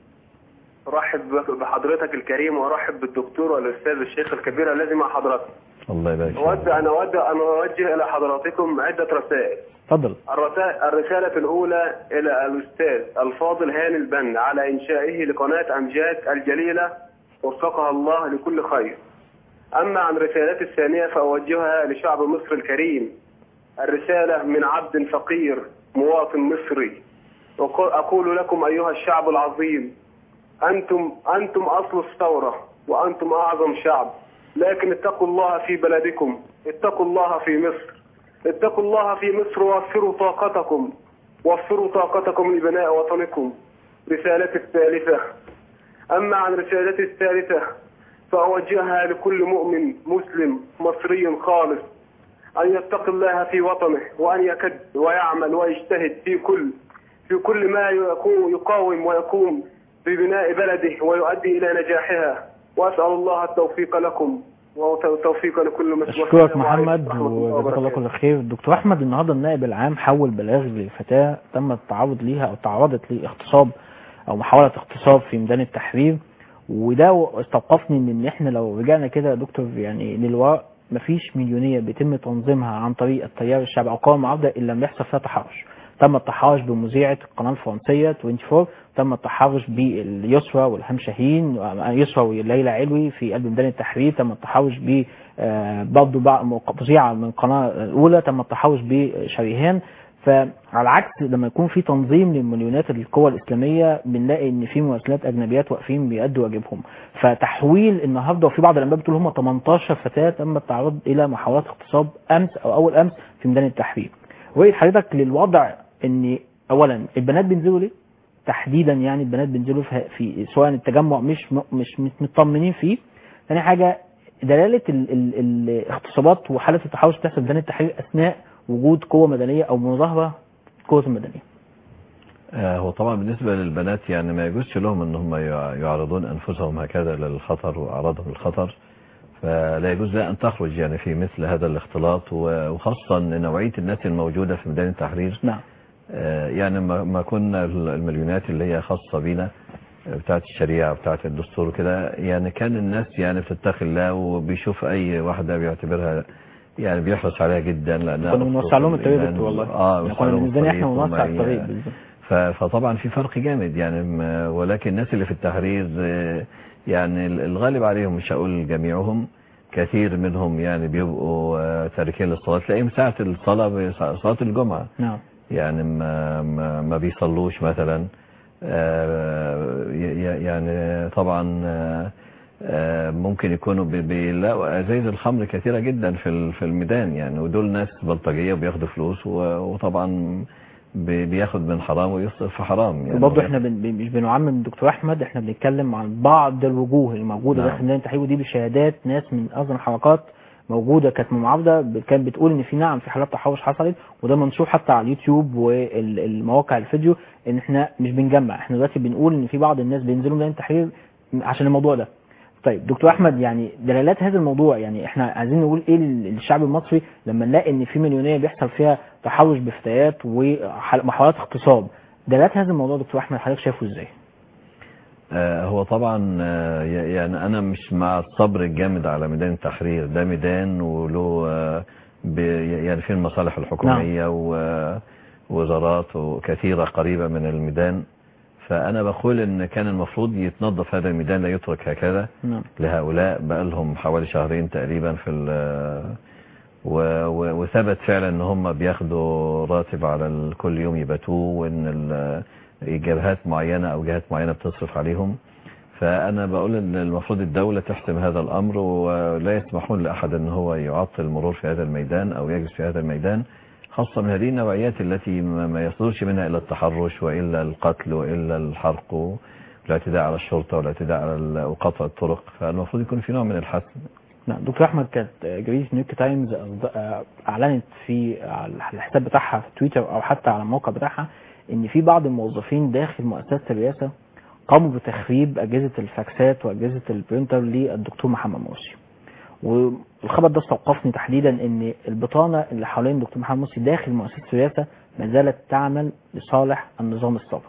أرحب بحضرتك الكريم وأرحب بالدكتور والأستاذ الشيخ الكبير الذي مع حضرتك الله يبارك فيك. أود أن أود أن أوجه إلى حضراتكم عدة رسائل اتفضل الرسا- الرسالة الأولى إلى الأستاذ الفاضل هاني البن على إنشائه لقناة أمجاد الجليلة وفقها الله لكل خير أما عن رسالتي الثانية فأوجهها لشعب مصر الكريم الرسالة من عبد فقير مواطن مصري وق- أقول لكم أيها الشعب العظيم أنتم أنتم أصل الثورة وأنتم أعظم شعب لكن اتقوا الله في بلدكم اتقوا الله في مصر اتقوا الله في مصر ووفروا طاقتكم وفروا طاقتكم لبناء وطنكم رسالتي الثالثة أما عن رسالتي الثالثة فأوجهها لكل مؤمن مسلم مصري خالص أن يتقي الله في وطنه وأن يكد ويعمل ويجتهد في كل في كل ما يقوم يقاوم ويقوم ببناء بلده ويؤدي إلى نجاحها وأسأل الله التوفيق لكم والتوفيق لكل مسؤول اشكرك محمد وجزاك الله كل خير دكتور احمد النهارده النائب العام حول بلاغ لفتاه تم التعرض ليها او تعرضت لاغتصاب او محاوله اغتصاب في ميدان التحرير وده استوقفني من ان احنا لو رجعنا كده يا دكتور يعني للوراء مفيش مليونيه بيتم تنظيمها عن طريق التيار الشعبي او قوى المعارضه الا لما يحصل فيها تحرش تم التحرش بمذيعه القناه الفرنسيه 24 تم التحرش باليسرى والهام شاهين يسرى وليلى علوي في قلب ميدان التحرير تم التحرش ب آه، برضه بع- مذيعه من القناه الاولى تم التحرش بشريهان فعلى العكس لما يكون في تنظيم لمليونات القوى الاسلاميه بنلاقي ان في مراسلات اجنبيات واقفين بيأدوا واجبهم فتحويل النهارده وفي بعض الانباء بتقول هم 18 فتاه تم التعرض الى محاولات اغتصاب امس او اول امس في ميدان التحرير رؤيه حضرتك للوضع ان اولا البنات بينزلوا ليه؟ تحديدا يعني البنات بينزلوا في, في سواء التجمع مش م- مش مش مطمنين فيه ثاني حاجه دلاله ال ال الاغتصابات وحاله التحرش بتحصل في ميدان التحرير اثناء وجود قوه مدنيه او مظاهره قوه المدنيه آه، هو طبعا بالنسبة للبنات يعني ما يجوزش لهم ان هم يع- يعرضون انفسهم هكذا للخطر واعراضهم للخطر فلا يجوز لها ان تخرج يعني في مثل هذا الاختلاط و- وخاصة ان نوعية الناس الموجودة في ميدان التحرير نعم آه، يعني ما ما كنا المليونات اللي هي خاصة بينا آه، بتاعت الشريعة بتاعت الدستور وكده يعني كان الناس يعني بتتقي الله وبيشوف اي واحدة بيعتبرها يعني بيحرص عليها جدا لانها كنا بنوسع لهم أخت الطريق الإيمان. دكتور والله اه يعني بنوسع كنا لهم بالنسبه لنا احنا الطريق بنوسع وهم الطريق ي- بالظبط ف- فطبعا في فرق جامد يعني م- ولكن الناس اللي في التحرير آه، يعني ال- الغالب عليهم مش هقول جميعهم كثير منهم يعني بيبقوا آه، تاركين للصلاة تلاقيهم ساعة الصلاة بص- صلاة الجمعة نعم يعني ما, ما, ما بيصلوش مثلا آه، ي- ي- يعني طبعا آه، آه، ممكن يكونوا بي- بيلاقوا ازايز الخمر كثيرة جدا في ال- في الميدان يعني ودول ناس بلطجية وبياخدوا فلوس و- وطبعا بي- بياخد من حرام ويصرف في حرام يعني وبرضه احنا بن بن- مش بنعمم دكتور احمد احنا بنتكلم عن بعض الوجوه الموجوده نعم. داخل ميدان التحرير ودي بشهادات ناس من اعظم الحركات موجوده كانت معارضه ب- كانت بتقول ان في نعم في حالات تحرش حصلت وده منشور حتى على اليوتيوب والمواقع الفيديو ان احنا مش بنجمع احنا دلوقتي بنقول ان في بعض الناس بينزلوا ميدان التحرير عشان الموضوع ده طيب دكتور احمد يعني دلالات هذا الموضوع يعني احنا عايزين نقول ايه لل- للشعب المصري لما نلاقي ان في مليونيه بيحصل فيها تحرش بفتيات ومحاولات اغتصاب دلالات هذا الموضوع دكتور احمد حضرتك شايفه ازاي؟ آه، هو طبعا آه، ي- يعني انا مش مع الصبر الجامد على ميدان التحرير ده ميدان وله آه، ب- يعني فيه المصالح الحكومية ووزارات وكثيرة قريبة من الميدان فانا بقول ان كان المفروض يتنظف هذا الميدان لا يترك هكذا نعم لهؤلاء بقى لهم حوالي شهرين تقريبا في ال- و- و- وثبت فعلا ان هم بياخدوا راتب على ال- كل يوم يباتوه وان ال- جبهات معينة او جهات معينة بتصرف عليهم فانا بقول ان المفروض الدولة تحسم هذا الامر ولا يسمحون لاحد ان هو يعطل المرور في هذا الميدان او يجلس في هذا الميدان خاصة من هذه النوعيات التي ما ما يصدرش منها الا التحرش والا القتل والا الحرق والاعتداء على الشرطة والاعتداء على ال- وقطع الطرق فالمفروض يكون في نوع من الحسم نعم دكتور احمد كانت جريدة نيويورك تايمز أصد- آه، اعلنت في على الحساب بتاعها في تويتر او حتى على الموقع بتاعها ان في بعض الموظفين داخل مؤسسة الرئاسة قاموا بتخريب اجهزة الفاكسات واجهزة البرينتر للدكتور محمد مرسي والخبر ده استوقفني تحديدا ان البطانة اللي حوالين الدكتور محمد مرسي داخل مؤسسة الرئاسة ما زالت تعمل لصالح النظام السابق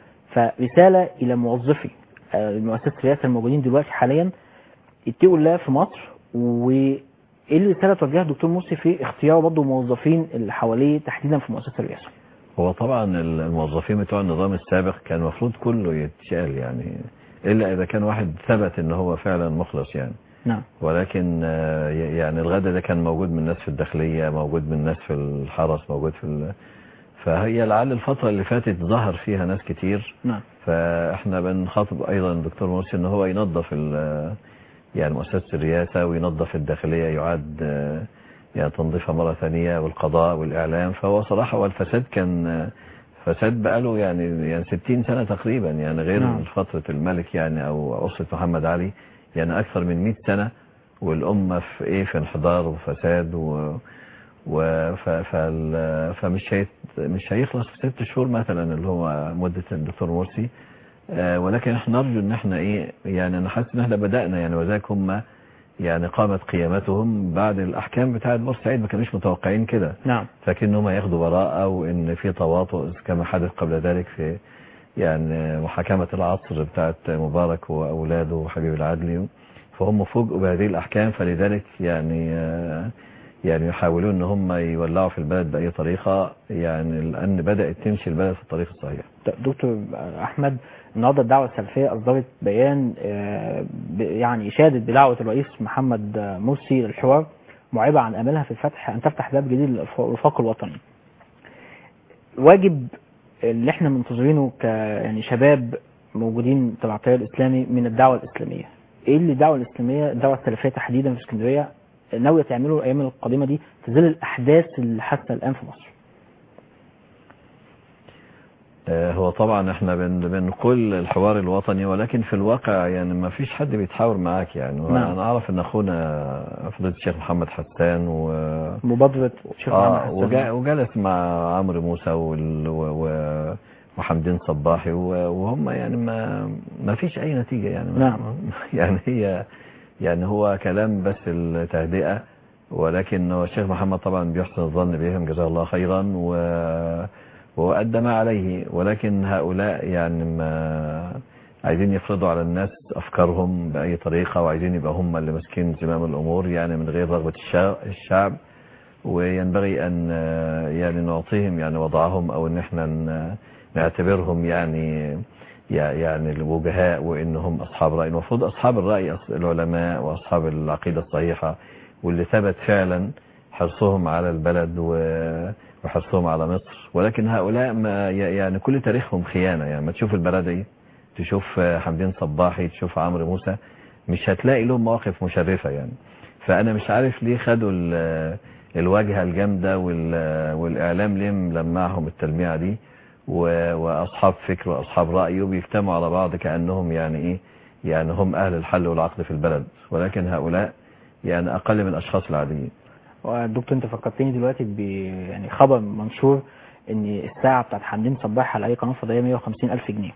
فرسالة الى موظفي آه، مؤسسة الرئاسة الموجودين دلوقتي حاليا اتقوا الله في مصر وايه اللي رساله توجهها الدكتور مرسي في اختيار برضه الموظفين اللي حواليه تحديدا في مؤسسه الرئاسه هو طبعا الموظفين بتوع النظام السابق كان المفروض كله يتشال يعني الا اذا كان واحد ثبت ان هو فعلا مخلص يعني نعم ولكن آه، يعني الغدا ده كان موجود من ناس في الداخلية موجود من ناس في الحرس موجود في ال... فهي لعل الفترة اللي فاتت ظهر فيها ناس كتير نعم فاحنا بنخاطب ايضا الدكتور مرسي ان هو ينظف ال- يعني مؤسسة الرئاسة وينظف الداخلية يعاد آه، يعني تنظيفها مرة ثانية والقضاء والإعلام فهو صراحة هو الفساد كان آه، فساد بقاله يعني يعني 60 سنة تقريبا يعني غير نعم. فترة الملك يعني أو أسرة محمد علي يعني أكثر من 100 سنة والأمة في إيه في انحدار وفساد و و ف... فال... فمش هيت... مش هيخلص في ست شهور مثلا اللي هو مدة الدكتور مرسي آه، ولكن احنا نرجو ان احنا ايه يعني انا حاسس ان احنا بدأنا يعني وذلك هم يعني قامت قيامتهم بعد الاحكام بتاعه بورسعيد ما كانوش متوقعين كده نعم فاكن هم ياخدوا براءة وان في تواطؤ كما حدث قبل ذلك في يعني محاكمة العصر بتاعت مبارك واولاده وحبيب العدلي فهم فوجئوا بهذه الاحكام فلذلك يعني آه، يعني يحاولون ان هم يولعوا في البلد باي طريقة يعني لان بدأت تمشي البلد في الطريق الصحيح د- دكتور احمد النهارده الدعوه السلفيه اصدرت بيان آه، ب- يعني اشادت بدعوه الرئيس محمد آه، مرسي للحوار معيبه عن املها في الفتح ان تفتح باب جديد للرفاق الوطني. واجب اللي احنا منتظرينه ك يعني شباب موجودين تبع التيار الاسلامي من الدعوه الاسلاميه. ايه اللي الدعوه الاسلاميه الدعوه السلفيه تحديدا في اسكندريه ناويه تعمله الايام القادمه دي في ظل الاحداث اللي حادثه الان في مصر. آه، هو طبعا احنا بن بنقول الحوار الوطني ولكن في الواقع يعني ما فيش حد بيتحاور معاك يعني نعم. انا اعرف ان اخونا فضيله الشيخ محمد حسان و مبادره شيخ محمد آه حسان. وجا- وجلس مع عمرو موسى وال و و وحمدين صباحي و- وهم يعني ما ما فيش اي نتيجه يعني ما- نعم. يعني هي يعني هو كلام بس التهدئه ولكن هو الشيخ محمد طبعا بيحسن الظن بهم جزاه الله خيرا و وأدى ما عليه ولكن هؤلاء يعني ما عايزين يفرضوا على الناس أفكارهم بأي طريقة وعايزين يبقى هم اللي ماسكين زمام الأمور يعني من غير رغبة الشع- الشعب وينبغي أن آه، يعني نعطيهم يعني وضعهم أو أن احنا ن- نعتبرهم يعني يع- يعني الوجهاء وانهم اصحاب راي المفروض اصحاب الراي أص- العلماء واصحاب العقيده الصحيحه واللي ثبت فعلا حرصهم على البلد و- وحرصهم على مصر ولكن هؤلاء ما ي- يعني كل تاريخهم خيانه يعني ما تشوف البلدي تشوف آه، حمدين صباحي تشوف عمرو موسى مش هتلاقي لهم مواقف مشرفه يعني فانا مش عارف ليه خدوا ال- الواجهه الجامده وال- والاعلام ليه ملمعهم التلميعه دي و- واصحاب فكر واصحاب راي وبيجتمعوا على بعض كانهم يعني ايه يعني هم اهل الحل والعقد في البلد ولكن هؤلاء يعني اقل من الاشخاص العاديين دكتور انت فكرتني دلوقتي ب يعني خبر منشور ان الساعه بتاعت حمدين صباح على اي قناه فضائيه 150 الف جنيه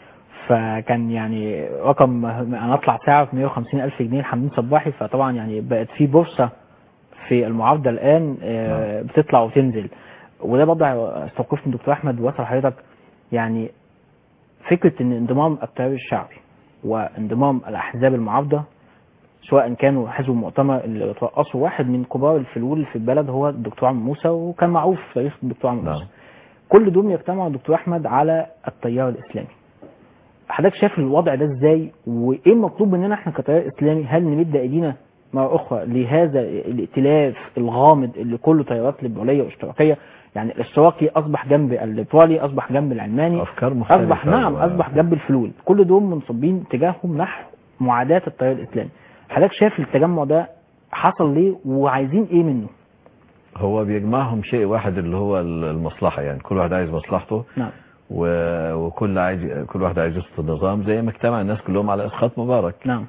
فكان يعني رقم انا اطلع ساعه ب 150 الف جنيه لحمدين صباحي فطبعا يعني بقت في بورصه في المعارضه الان آه، بتطلع وتنزل وده برضه استوقفني دكتور احمد واسال حضرتك يعني فكره ان انضمام التيار الشعبي وانضمام الاحزاب المعارضه سواء كانوا حزب المؤتمر اللي ترأسه واحد من كبار الفلول في البلد هو الدكتور عمرو موسى وكان معروف في تاريخ الدكتور عمرو موسى نعم. كل دول يجتمعوا دكتور احمد على التيار الاسلامي حضرتك شايف الوضع ده ازاي وايه المطلوب مننا احنا كتيار اسلامي هل نمد ايدينا مرة أخرى لهذا الائتلاف الغامض اللي كله تيارات ليبرالية واشتراكية يعني الاشتراكي أصبح جنب الليبرالي أصبح جنب العلماني افكار مختلفه أصبح نعم و- أصبح جنب الفلول كل دول منصبين تجاههم نحو معاداة التيار الإسلامي حضرتك شايف التجمع ده حصل ليه وعايزين إيه منه؟ هو بيجمعهم شيء واحد اللي هو المصلحه يعني كل واحد عايز مصلحته نعم و- وكل عايز كل واحد عايز يسقط النظام زي ما اجتمع الناس كلهم على اسقاط مبارك نعم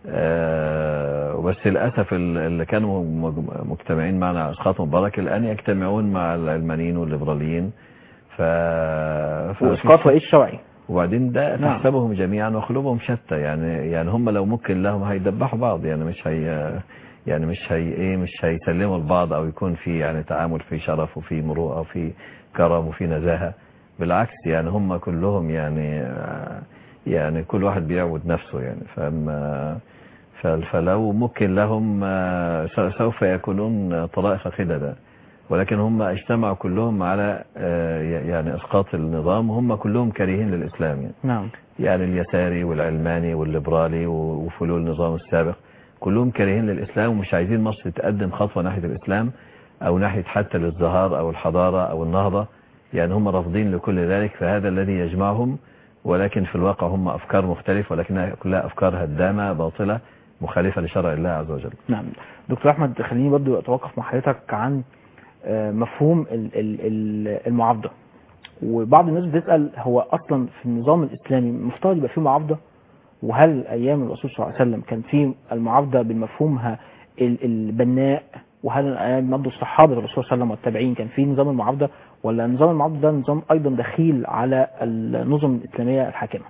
آه، وبس للاسف ال- اللي كانوا مج- مجتمعين معنا على اسقاط مبارك الان يجتمعون مع العلمانيين والليبراليين ف... ف... وإسقاط رئيس شرعي وبعدين ده نعم. تحسبهم جميعا وقلوبهم شتى يعني يعني هم لو ممكن لهم هيدبحوا بعض يعني مش هي يعني مش هي ايه مش هيسلموا لبعض او يكون في يعني تعامل في شرف وفي مروءه وفي كرم وفي نزاهه بالعكس يعني هم كلهم يعني آه، يعني كل واحد بيعود نفسه يعني فما ف- فلو ممكن لهم آه، س- سوف يكونون طرائق خددا ولكن هم اجتمعوا كلهم على آه، يعني اسقاط النظام وهم كلهم كارهين للاسلام يعني. نعم يعني اليساري والعلماني والليبرالي و- وفلول النظام السابق كلهم كارهين للإسلام ومش عايزين مصر تقدم خطوة ناحية الإسلام أو ناحية حتى الازدهار أو الحضارة أو النهضة يعني هم رافضين لكل ذلك فهذا الذي يجمعهم ولكن في الواقع هم أفكار مختلفة ولكنها كلها أفكار هدامة باطلة مخالفة لشرع الله عز وجل نعم دكتور احمد خليني برضو اتوقف مع حضرتك عن آه، مفهوم ال- ال- ال- المعارضه وبعض الناس بتسال هو اصلا في النظام الاسلامي المفترض يبقى فيه معارضه وهل ايام الرسول صلى الله عليه وسلم كان في المعارضه بمفهومها ال- البناء وهل ايام مضوا الصحابه الرسول صلى الله عليه وسلم والتابعين كان في نظام المعارضه ولا نظام المعارضه ده نظام ايضا دخيل على النظم الاسلاميه الحاكمه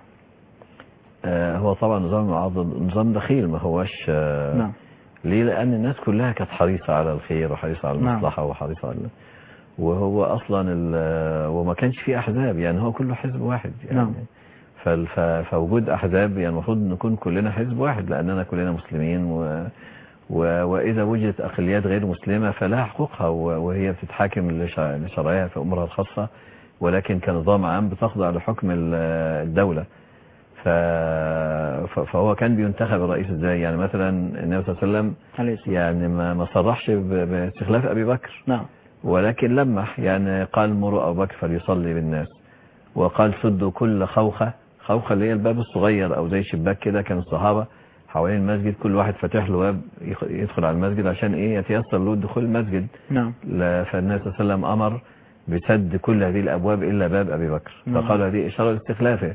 آه، هو طبعا نظام المعارضة نظام دخيل ما هوش آه، نعم ليه لأن الناس كلها كانت حريصة على الخير وحريصة على نعم. المصلحة وحريصة على وهو أصلا ال- وما كانش فيه أحزاب يعني هو كله حزب واحد يعني نعم. فال- ف- فوجود أحزاب يعني المفروض نكون كلنا حزب واحد لأننا كلنا مسلمين و و- وإذا وجدت أقليات غير مسلمة فلها حقوقها و- وهي بتتحاكم لشع- لشرعها في أمورها الخاصة ولكن كنظام عام بتخضع لحكم ال- الدولة ف... ف- فهو كان بينتخب الرئيس ازاي يعني مثلا النبي صلى الله عليه وسلم عليه الصلاة يعني ما ما صرحش ب- باستخلاف ابي بكر نعم ولكن لمح يعني قال مروا ابو بكر فليصلي بالناس وقال سدوا كل خوخه خوخه اللي هي الباب الصغير او زي شباك كده كان الصحابه حوالين المسجد كل واحد فاتح له باب يخ- يدخل على المسجد عشان ايه يتيسر له دخول المسجد نعم لا- فالنبي صلى الله عليه وسلم امر بسد كل هذه الابواب الا باب ابي بكر نعم. فقال هذه اشاره لاستخلافه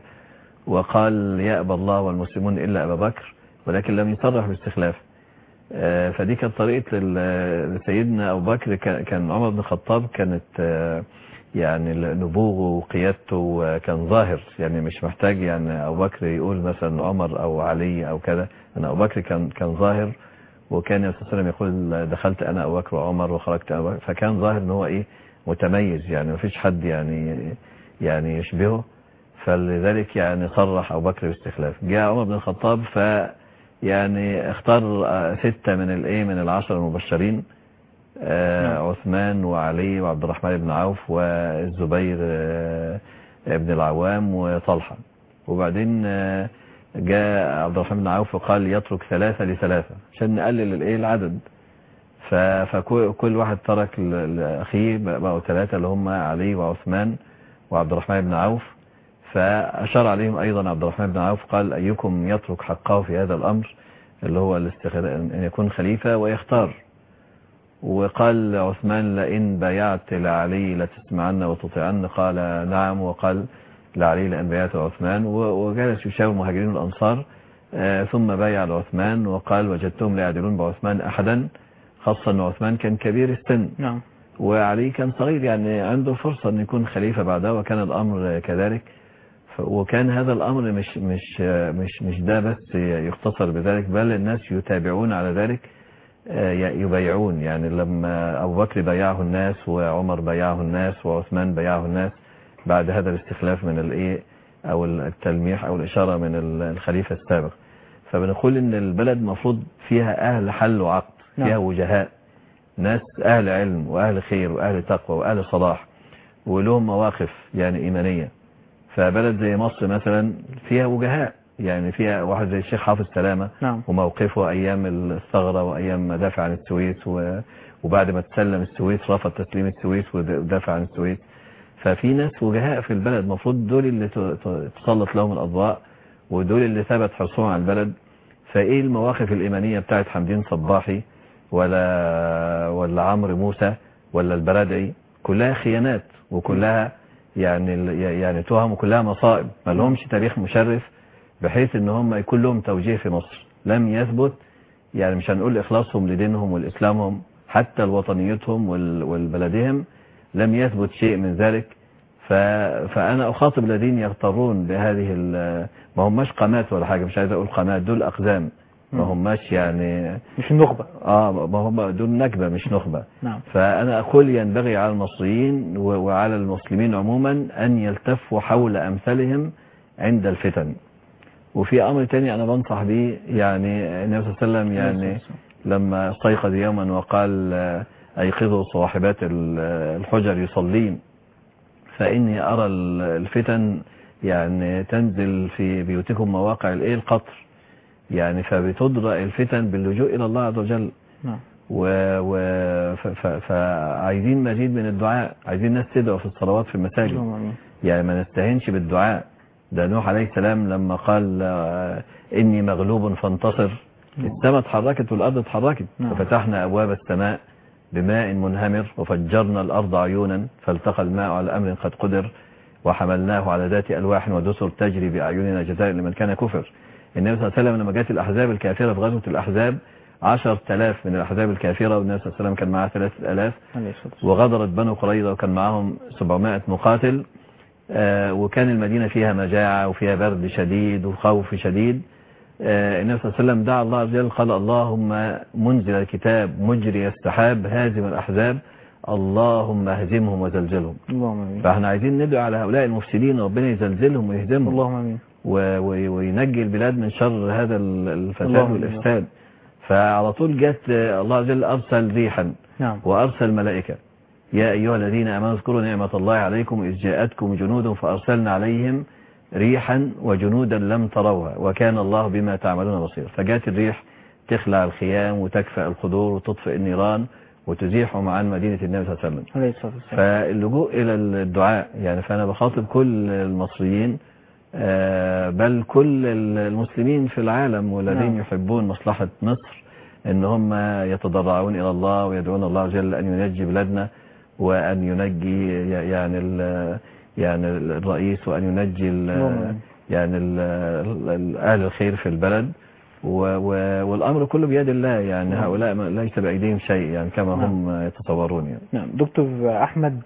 وقال يأبى الله والمسلمون الا ابا بكر ولكن لم يصرح باستخلافه آه، فدي كانت طريقه لل- لسيدنا ابو بكر كان- كان عمر بن الخطاب كانت آه، يعني نبوغه وقيادته آه، كان ظاهر يعني مش محتاج يعني ابو بكر يقول مثلا عمر او علي او كذا انا ابو بكر كان كان ظاهر وكان النبي صلى الله عليه وسلم يقول دخلت انا ابو بكر وعمر وخرجت أنا أبو بكر فكان ظاهر ان هو ايه متميز يعني ما فيش حد يعني يعني يشبهه فلذلك يعني صرح ابو بكر باستخلاف جاء عمر بن الخطاب ف يعني اختار آه، ستة من الايه من العشر المبشرين آه، نعم. عثمان وعلي وعبد الرحمن بن عوف والزبير آه، ابن العوام وطلحة وبعدين آه، جاء عبد الرحمن بن عوف وقال يترك ثلاثة لثلاثة عشان نقلل الايه العدد ف- فكل كل واحد ترك ل- لأخيه بقوا ثلاثة اللي هم علي وعثمان وعبد الرحمن بن عوف فأشار عليهم أيضا عبد الرحمن بن عوف قال أيكم يترك حقه في هذا الأمر اللي هو الاستخدام أن يكون خليفة ويختار وقال عثمان لئن بايعت لعلي لتسمعن وتطيعن قال نعم وقال لعلي لئن بايعت عثمان و- وجلس يشاور المهاجرين والأنصار آه، ثم بايع لعثمان وقال وجدتهم لا يعدلون بعثمان أحدا خاصة أن عثمان كان كبير السن نعم وعلي كان صغير يعني عنده فرصة أن يكون خليفة بعدها وكان الأمر كذلك ف- وكان هذا الأمر مش مش مش مش ده بس يختصر بذلك بل الناس يتابعون على ذلك آه، ي- يبايعون يعني لما أبو بكر بايعه الناس وعمر بايعه الناس وعثمان بايعه الناس بعد هذا الاستخلاف من الايه أو التلميح أو الإشارة من ال- الخليفة السابق فبنقول إن البلد مفروض فيها أهل حل وعقد فيها نعم. وجهاء ناس أهل علم وأهل خير وأهل تقوى وأهل صلاح ولهم مواقف يعني إيمانية فبلد زي مصر مثلا فيها وجهاء يعني فيها واحد زي الشيخ حافظ سلامة نعم وموقفه أيام الثغرة وأيام ما دافع عن السويس و- وبعد ما تسلم السويس رفض تسليم السويس ود- ودافع عن السويس ففي ناس وجهاء في البلد المفروض دول اللي ت- ت- تسلط لهم الأضواء ودول اللي ثبت حرصهم على البلد فإيه المواقف الإيمانية بتاعت حمدين صباحي ولا ولا عمرو موسى ولا البرادعي كلها خيانات وكلها يعني يعني تهم وكلها مصائب ما لهمش تاريخ مشرف بحيث ان هم يكون لهم توجيه في مصر لم يثبت يعني مش هنقول اخلاصهم لدينهم والاسلامهم حتى لوطنيتهم وال- والبلدهم لم يثبت شيء من ذلك ف... فانا اخاطب الذين يغترون بهذه ال- ما هماش قامات ولا حاجه مش عايز اقول قامات دول اقزام ما مم. هماش يعني مش النخبة اه ما هم دول نكبه مش نخبه نعم فأنا أقول ينبغي على المصريين و- وعلى المسلمين عموما أن يلتفوا حول أمثالهم عند الفتن وفي أمر تاني أنا بنصح به يعني النبي صلى الله عليه وسلم يعني لما استيقظ يوما وقال آه، أيقظوا صواحبات ال- الحجر يصلين فإني أرى ال- الفتن يعني تنزل في بيوتكم مواقع الإيه القطر يعني فبتدرأ الفتن باللجوء إلى الله عز وجل نعم و... و... ف... ف... فعايزين مزيد من الدعاء عايزين ناس تدعو في الصلوات في المساجد اللهم آمين. يعني ما نستهينش بالدعاء ده نوح عليه السلام لما قال آه، إني مغلوب فانتصر السماء اتحركت والأرض اتحركت نعم. ففتحنا أبواب السماء بماء منهمر وفجرنا الأرض عيونا فالتقى الماء على أمر قد قدر وحملناه على ذات ألواح ودسر تجري بأعيننا جزاء لمن كان كفر النبي صلى الله عليه وسلم لما جاءت الأحزاب الكافرة في غزوة الأحزاب عشر تلاف من الأحزاب الكافرة والنبي صلى الله عليه وسلم كان معاه ثلاثة ألاف عليه الصلاة والسلام. وغدرت بنو قريظة وكان معهم 700 مقاتل آه، وكان المدينة فيها مجاعة وفيها برد شديد وخوف شديد آه، النبي صلى الله عليه وسلم دعا الله عز وجل قال اللهم منزل الكتاب مجري السحاب هازم الأحزاب اللهم اهزمهم وزلزلهم اللهم امين فاحنا عايزين ندعو على هؤلاء المفسدين ربنا يزلزلهم ويهزمهم اللهم امين و- و- وينجي البلاد من شر هذا ال- الفساد اللهم والإفساد فعلى طول جت آه، الله عز وجل أرسل ريحا نعم وأرسل ملائكة يا أيها الذين آمنوا اذكروا نعمة الله عليكم إذ جاءتكم جنود فأرسلنا عليهم ريحا وجنودا لم تروها وكان الله بما تعملون بصير فجاءت الريح تخلع الخيام وتكفأ القدور وتطفئ النيران وتزيحهم عن مدينة النبي صلى الله عليه وسلم عليه الصلاة والسلام فاللجوء إلى الدعاء يعني فأنا بخاطب كل المصريين آه، بل كل المسلمين في العالم والذين نعم. يحبون مصلحة مصر ان هم يتضرعون إلى الله ويدعون الله عز وجل أن ينجي بلادنا وأن ينجي ي- يعني ال- يعني الرئيس وأن ينجي ال- اللهم آمين. يعني ال- ال- أهل الخير في البلد و- و- والأمر كله بيد الله يعني نعم. هؤلاء ما- ليس بأيديهم شيء يعني كما نعم. هم يتصورون يعني نعم دكتور أحمد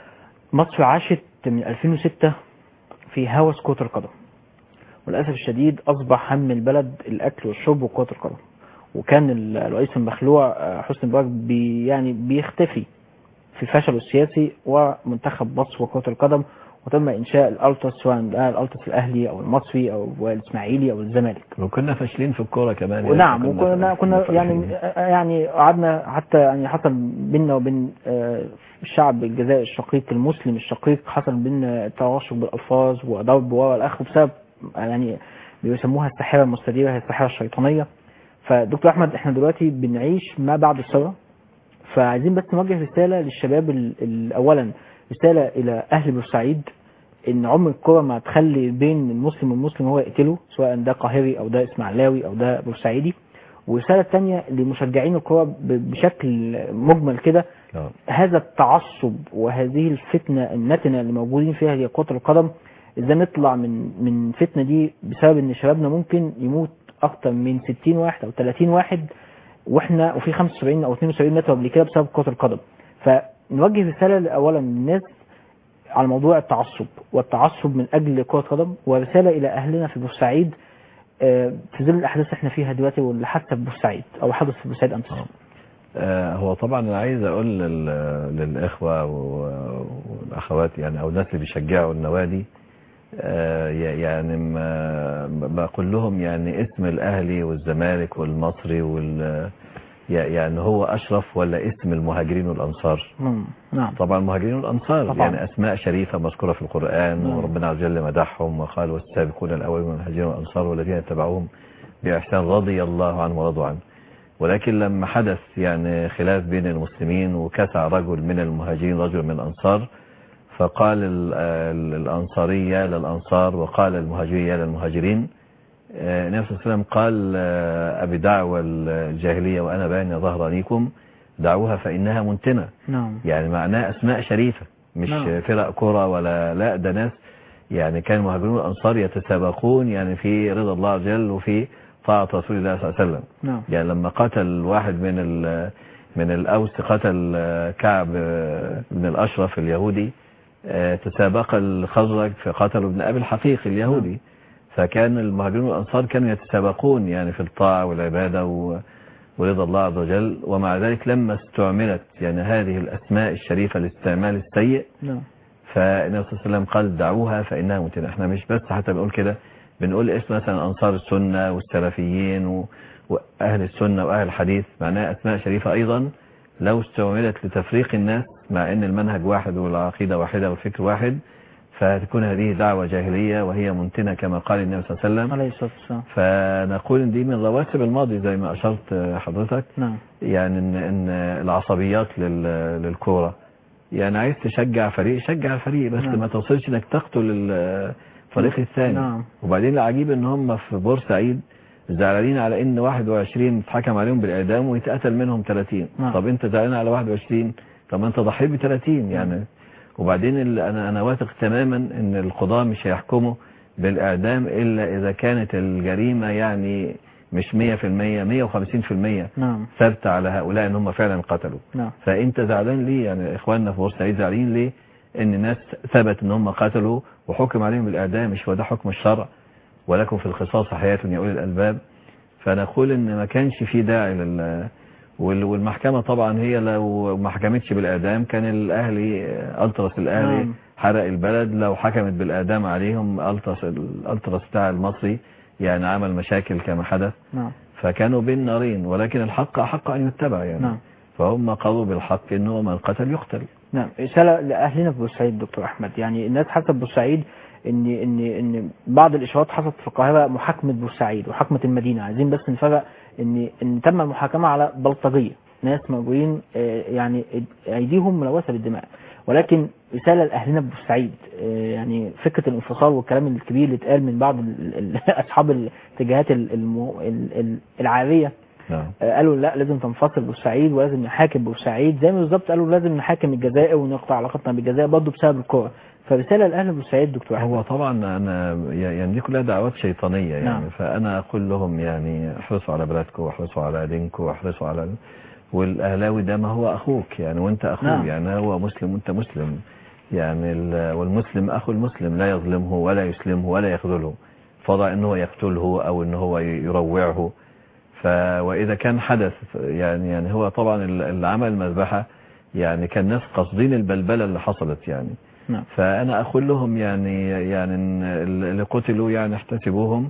مصر عاشت من 2006 في هوس كرة القدم وللأسف الشديد أصبح هم البلد الأكل والشرب وكرة القدم وكان ال- الرئيس المخلوع آه، حسني مبارك بي يعني بيختفي في فشله السياسي ومنتخب مصر وكرة القدم وتم إنشاء الألتراس سواء بقى الألتراس الأهلي أو المصري أو الإسماعيلي أو الزمالك وكنا فاشلين في الكورة كمان يعني ونعم وكنا كنا فاشلين. يعني يعني قعدنا حتى يعني حصل بيننا وبين آه، الشعب الجزائري الشقيق المسلم الشقيق حصل بيننا تراشق بالالفاظ وضرب والاخ بسبب يعني بيسموها الساحره المستديره هي الساحره الشيطانيه فدكتور احمد احنا دلوقتي بنعيش ما بعد الثوره فعايزين بس نوجه رساله للشباب ال- ال- اولا رساله الى اهل بورسعيد ان عمر الكره ما تخلي بين المسلم والمسلم هو يقتله سواء ده قاهري او ده اسماعيلاوي او ده بورسعيدي والرساله الثانيه لمشجعين الكره ب- بشكل مجمل كده آه. هذا التعصب وهذه الفتنه النتنه اللي موجودين فيها هي كره القدم ازاي نطلع من من الفتنه دي بسبب ان شبابنا ممكن يموت اكتر من 60 واحد او 30 واحد واحنا وفي 75 او 72 ماتوا قبل كده بسبب كره القدم فنوجه رساله اولا للناس على موضوع التعصب والتعصب من اجل كره قدم ورساله الى اهلنا في بورسعيد آه، في ظل الاحداث اللي احنا فيها دلوقتي واللي حدث في بورسعيد او حدث في بورسعيد امس آه، هو طبعا انا عايز اقول لل- للاخوه و- والاخوات يعني او الناس اللي بيشجعوا النوادي آه، ي- يعني ما ما بقول لهم يعني اسم الاهلي والزمالك والمصري وال ي- يعني هو أشرف ولا اسم المهاجرين والأنصار مم. نعم طبعا المهاجرين والأنصار طبعا. يعني أسماء شريفة مذكورة في القرآن نعم. وربنا عز وجل مدحهم وقال والسابقون الأولون من المهاجرين والأنصار والذين اتبعوهم بإحسان رضي الله عنهم ورضوا عنه ولكن لما حدث يعني خلاف بين المسلمين وكسع رجل من المهاجرين رجل من الأنصار فقال ال- ال- الأنصاري يا للأنصار وقال المهاجري يا للمهاجرين آه، النبي صلى الله عليه وسلم قال آه، أبي دعوة الجاهلية وأنا بين ظهرانيكم دعوها فإنها منتنة نعم يعني معناه أسماء شريفة مش نعم. فرق كرة ولا لا ده ناس يعني كان المهاجرون والأنصار يتسابقون يعني في رضا الله عز وجل وفي طاعة رسول الله صلى الله عليه وسلم نعم يعني لما قتل واحد من ال من الأوس قتل كعب بن الأشرف اليهودي آه، تسابق الخزرج فقتلوا ابن أبي الحقيق اليهودي فكان المهاجرون والأنصار كانوا يتسابقون يعني في الطاعة والعبادة و- ورضا الله عز وجل ومع ذلك لما استعملت يعني هذه الأسماء الشريفة الاستعمال السيء نعم فالنبي صلى الله عليه وسلم قال دعوها فإنها متنة احنا مش بس حتى بنقول كده بنقول اسم مثلا أنصار السنة والسلفيين و- وأهل السنة وأهل الحديث معناها أسماء شريفة أيضا لو استعملت لتفريق الناس مع أن المنهج واحد والعقيدة واحدة والفكر واحد فتكون هذه دعوة جاهلية وهي منتنة كما قال النبي صلى الله عليه وسلم عليه الصلاة والسلام فنقول ان دي من رواتب الماضي زي ما أشرت حضرتك نعم يعني ان, إن العصبيات لل- للكورة يعني عايز تشجع فريق شجع الفريق بس نعم. ما توصلش انك تقتل الفريق الثاني نعم. وبعدين العجيب ان هم في بورسعيد زعلانين على ان 21 اتحكم عليهم بالاعدام ويتقتل منهم 30 نعم. طب انت زعلان على 21 طب ما انت ضحيت ب 30 يعني وبعدين ال- انا انا واثق تماما ان القضاة مش هيحكموا بالاعدام الا اذا كانت الجريمة يعني مش 100% 150% نعم ثابتة على هؤلاء ان هم فعلا قتلوا نعم فانت زعلان ليه يعني اخواننا في بورسعيد زعلانين ليه ان الناس ثبت ان هم قتلوا وحكم عليهم بالاعدام مش هو ده حكم الشرع ولكم في القصاص حياة يا اولي الالباب فنقول ان ما كانش في داعي لل وال- والمحكمة طبعا هي لو ما حكمتش بالاعدام كان الاهلي الترس الاهلي نعم. حرق البلد لو حكمت بالاعدام عليهم الترس الالترس بتاع المصري يعني عمل مشاكل كما حدث نعم فكانوا بين نارين ولكن الحق أحق أن يتبع يعني نعم. فهم قالوا بالحق انه من قتل يقتل نعم رسالة لأهلنا في بورسعيد دكتور أحمد يعني الناس حسب بورسعيد إن إن إن بعض الإشارات حصلت في القاهرة محاكمة بورسعيد وحكمة المدينة عايزين بس نفرق إن إن تم المحاكمة على بلطجية ناس موجودين آه، يعني أيديهم ملوثة بالدماء ولكن رسالة لأهلنا في بورسعيد آه، يعني فكرة الانفصال والكلام الكبير اللي اتقال من بعض ال- ال- أصحاب الاتجاهات ال- المو- ال- ال- العارية نعم آه، قالوا لا لازم تنفصل بورسعيد ولازم نحاكم بورسعيد زي ما بالظبط قالوا لازم نحاكم الجزائر ونقطع علاقتنا بالجزائر برضه بسبب الكوره فرساله لاهل بورسعيد دكتور هو احمد طبعا انا يعني دي كلها دعوات شيطانية يعني نعم. فانا اقول لهم يعني احرصوا على بلدكم واحرصوا على دينكم واحرصوا على ال... والاهلاوي ده ما هو اخوك يعني وانت اخوه نعم. يعني هو مسلم وانت مسلم يعني ال... والمسلم اخو المسلم لا يظلمه ولا يسلمه ولا يخذله فضع ان هو يقتله او ان هو يروعه ف واذا كان حدث يعني يعني هو طبعا ال- اللي عمل المذبحة يعني كان ناس قاصدين البلبلة اللي حصلت يعني نعم فأنا أقول لهم يعني يعني إن اللي قتلوا يعني احتسبوهم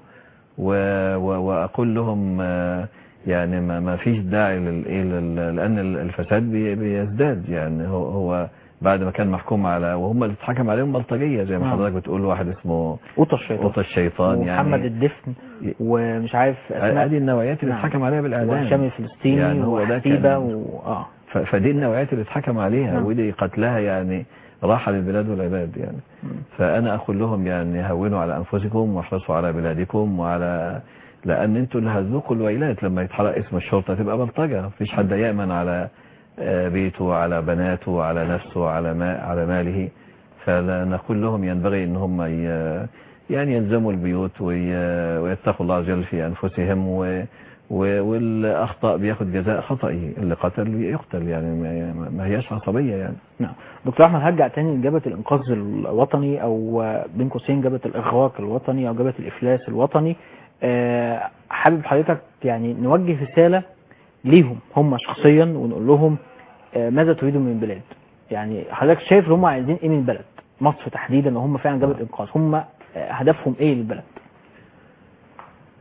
و- و- وأقول لهم آه، يعني ما ما فيش داعي للإيه لل- لأن الفساد بي- بيزداد يعني هو هو بعد ما كان محكوم على وهم اللي اتحكم عليهم بلطجية زي ما نعم. حضرتك بتقول واحد اسمه قطة الشيطان قطة الشيطان ومحمد يعني الدفن ومش عارف هذه النوعيات اللي نعم. اتحكم عليها بالإعدام وهشام الفلسطيني يعني هو ده وحسيبة كان- و... اه ف- فدي النوعيات اللي اتحكم عليها نعم. ودي قتلها يعني راحة للبلاد والعباد يعني فأنا أقول لهم يعني هونوا على أنفسكم واحرصوا على بلادكم وعلى لأن انتوا اللي هتذوقوا الويلات لما يتحرق اسم الشرطة تبقى بلطجة مفيش حد يأمن على آه، بيته على بناته على نفسه على ما على ماله فنقول لهم ينبغي ان هم ي- يعني يلزموا البيوت وي- ويتقوا الله عز وجل في أنفسهم و و- والأخطاء بياخد جزاء خطئه اللي قتل يقتل يعني ما- ما هياش عصبية يعني نعم دكتور احمد هرجع تاني لجبهة الانقاذ الوطني او آه، بين قوسين جبهة الاغراق الوطني او جبهة الافلاس الوطني آه، حابب حضرتك يعني نوجه رسالة ليهم هم شخصيا ونقول لهم آه، ماذا تريدوا من البلاد يعني حضرتك شايف ان هم عايزين ايه من البلد مصر تحديدا وهم فعلا جبهة انقاذ هم آه، هدفهم ايه للبلد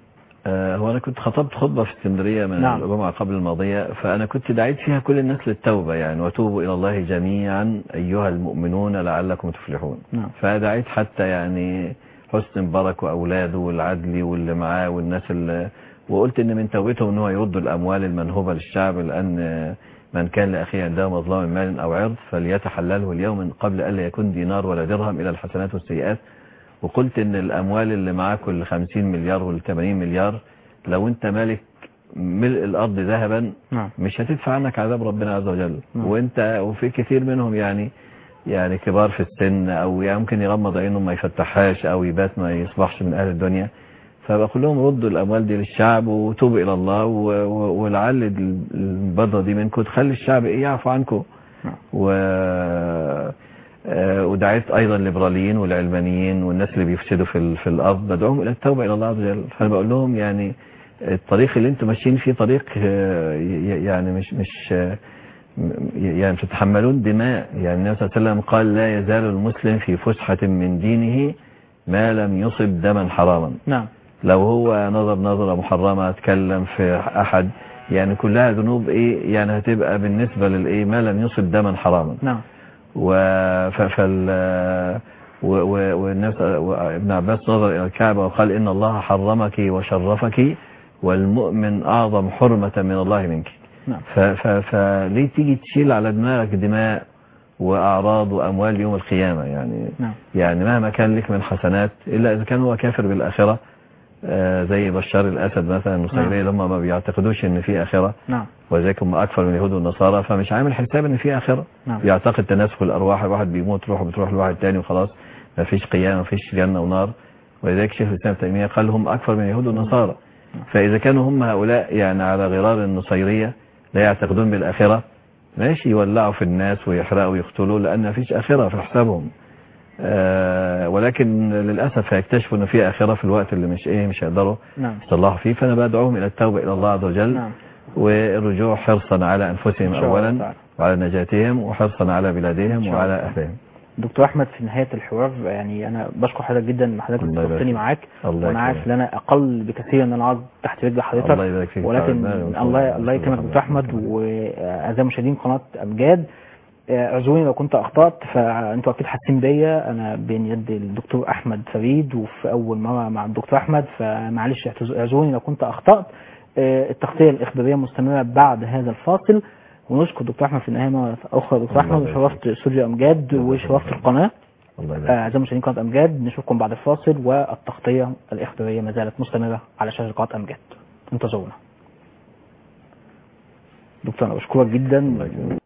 آه، هو أنا كنت خطبت خطبة في اسكندرية من نعم. الجمعة قبل الماضية فأنا كنت دعيت فيها كل الناس للتوبة يعني وتوبوا إلى الله جميعا أيها المؤمنون لعلكم تفلحون نعم فدعيت حتى يعني حسن مبارك وأولاده والعدلي واللي معاه والناس اللي وقلت إن من توبتهم إن هو يردوا الأموال المنهوبة للشعب لأن من كان لأخيه عنده مظلم من مال أو عرض فليتحلله اليوم من قبل ألا يكون دينار ولا درهم إلى الحسنات والسيئات وقلت إن الأموال اللي معاك ال 50 مليار وال 80 مليار لو أنت مالك ملء الأرض ذهبا نعم مش هتدفع عنك عذاب ربنا عز وجل نعم. وانت وفي كثير منهم يعني يعني كبار في السن او يعني ممكن يغمض عينه ما يفتحهاش او يبات ما يصبحش من اهل الدنيا فبقول لهم ردوا الاموال دي للشعب وتوبوا الى الله و- و- ولعل ال- البذره دي منكم تخلي الشعب ايه يعفو عنكم نعم. و آه، ودعيت ايضا الليبراليين والعلمانيين والناس اللي بيفسدوا في ال- في الارض بدعوهم الى التوبه الى الله عز وجل فانا بقول لهم يعني الطريق اللي انتم ماشيين فيه طريق آه، ي- يعني مش مش آه، م- يعني تتحملون دماء يعني النبي صلى الله عليه وسلم قال لا يزال المسلم في فسحة من دينه ما لم يصب دما حراما نعم لو هو نظر نظرة محرمة اتكلم في احد يعني كلها ذنوب ايه يعني هتبقى بالنسبة للايه ما لم يصب دما حراما نعم و ف- فال و- و- والناس وابن عباس نظر الى الكعبة وقال ان الله حرمك وشرفك والمؤمن اعظم حرمة من الله منك نعم ف- ف- فليه تيجي تشيل على دماغك دماء واعراض واموال يوم القيامة يعني نعم يعني مهما كان لك من حسنات الا اذا كان هو كافر بالاخرة آه، زي بشار الاسد مثلا النصيرية اللي هم ما بيعتقدوش ان في اخرة نعم وذلك هم اكثر من اليهود والنصارى فمش عامل حساب ان في اخرة نعم بيعتقد تناسخ الارواح الواحد بيموت روحه بتروح لواحد تاني وخلاص ما فيش قيامة ما فيش جنة ونار ولذلك شيخ الاسلام ابن تيمية قال هم اكثر من اليهود والنصارى فاذا كانوا هم هؤلاء يعني على غرار النصيرية لا يعتقدون بالاخرة ماشي يولعوا في الناس ويحرقوا ويقتلوا لان ما فيش اخرة في حسابهم آه ولكن للاسف هيكتشفوا ان في اخرة في الوقت اللي مش ايه مش هيقدروا نعم يصلحوا فيه فانا بدعوهم الى التوبة الى الله عز وجل نعم والرجوع حرصا على انفسهم إن شاء الله اولا تعالى. وعلى نجاتهم وحرصا على إن بلادهم شاء وعلى الله. اهلهم دكتور احمد في نهايه الحوار يعني انا بشكر حضرتك جدا ان حضرتك الله يبارك استضفتني فيك. معاك الله وانا عارف يكرمك. ان انا اقل بكثير ان انا اقعد تحت رجل حضرتك الله يبارك فيك ولكن تعبنا ونشكرك. الله الله يكرمك الله دكتور احمد يكرمك. واعزائي مشاهدين قناه امجاد آه، اعذروني لو كنت اخطات فانتوا اكيد حاسين بيا انا بين يد الدكتور احمد فريد وفي اول مره مع الدكتور احمد فمعلش اعتذ- اعذروني لو كنت اخطات آه، التغطيه الاخباريه مستمره بعد هذا الفاصل ونشكر الدكتور احمد في النهايه مره اخرى دكتور الله احمد يبارك وشرفت استوديو امجاد الله وشرفت يبارك القناه الله آه، يبارك اعزائي المشاهدين قناه امجاد نشوفكم بعد الفاصل والتغطيه الاخباريه ما زالت مستمره على شاشه قناه امجاد انتظرونا دكتور انا بشكرك جدا الله يكرمك.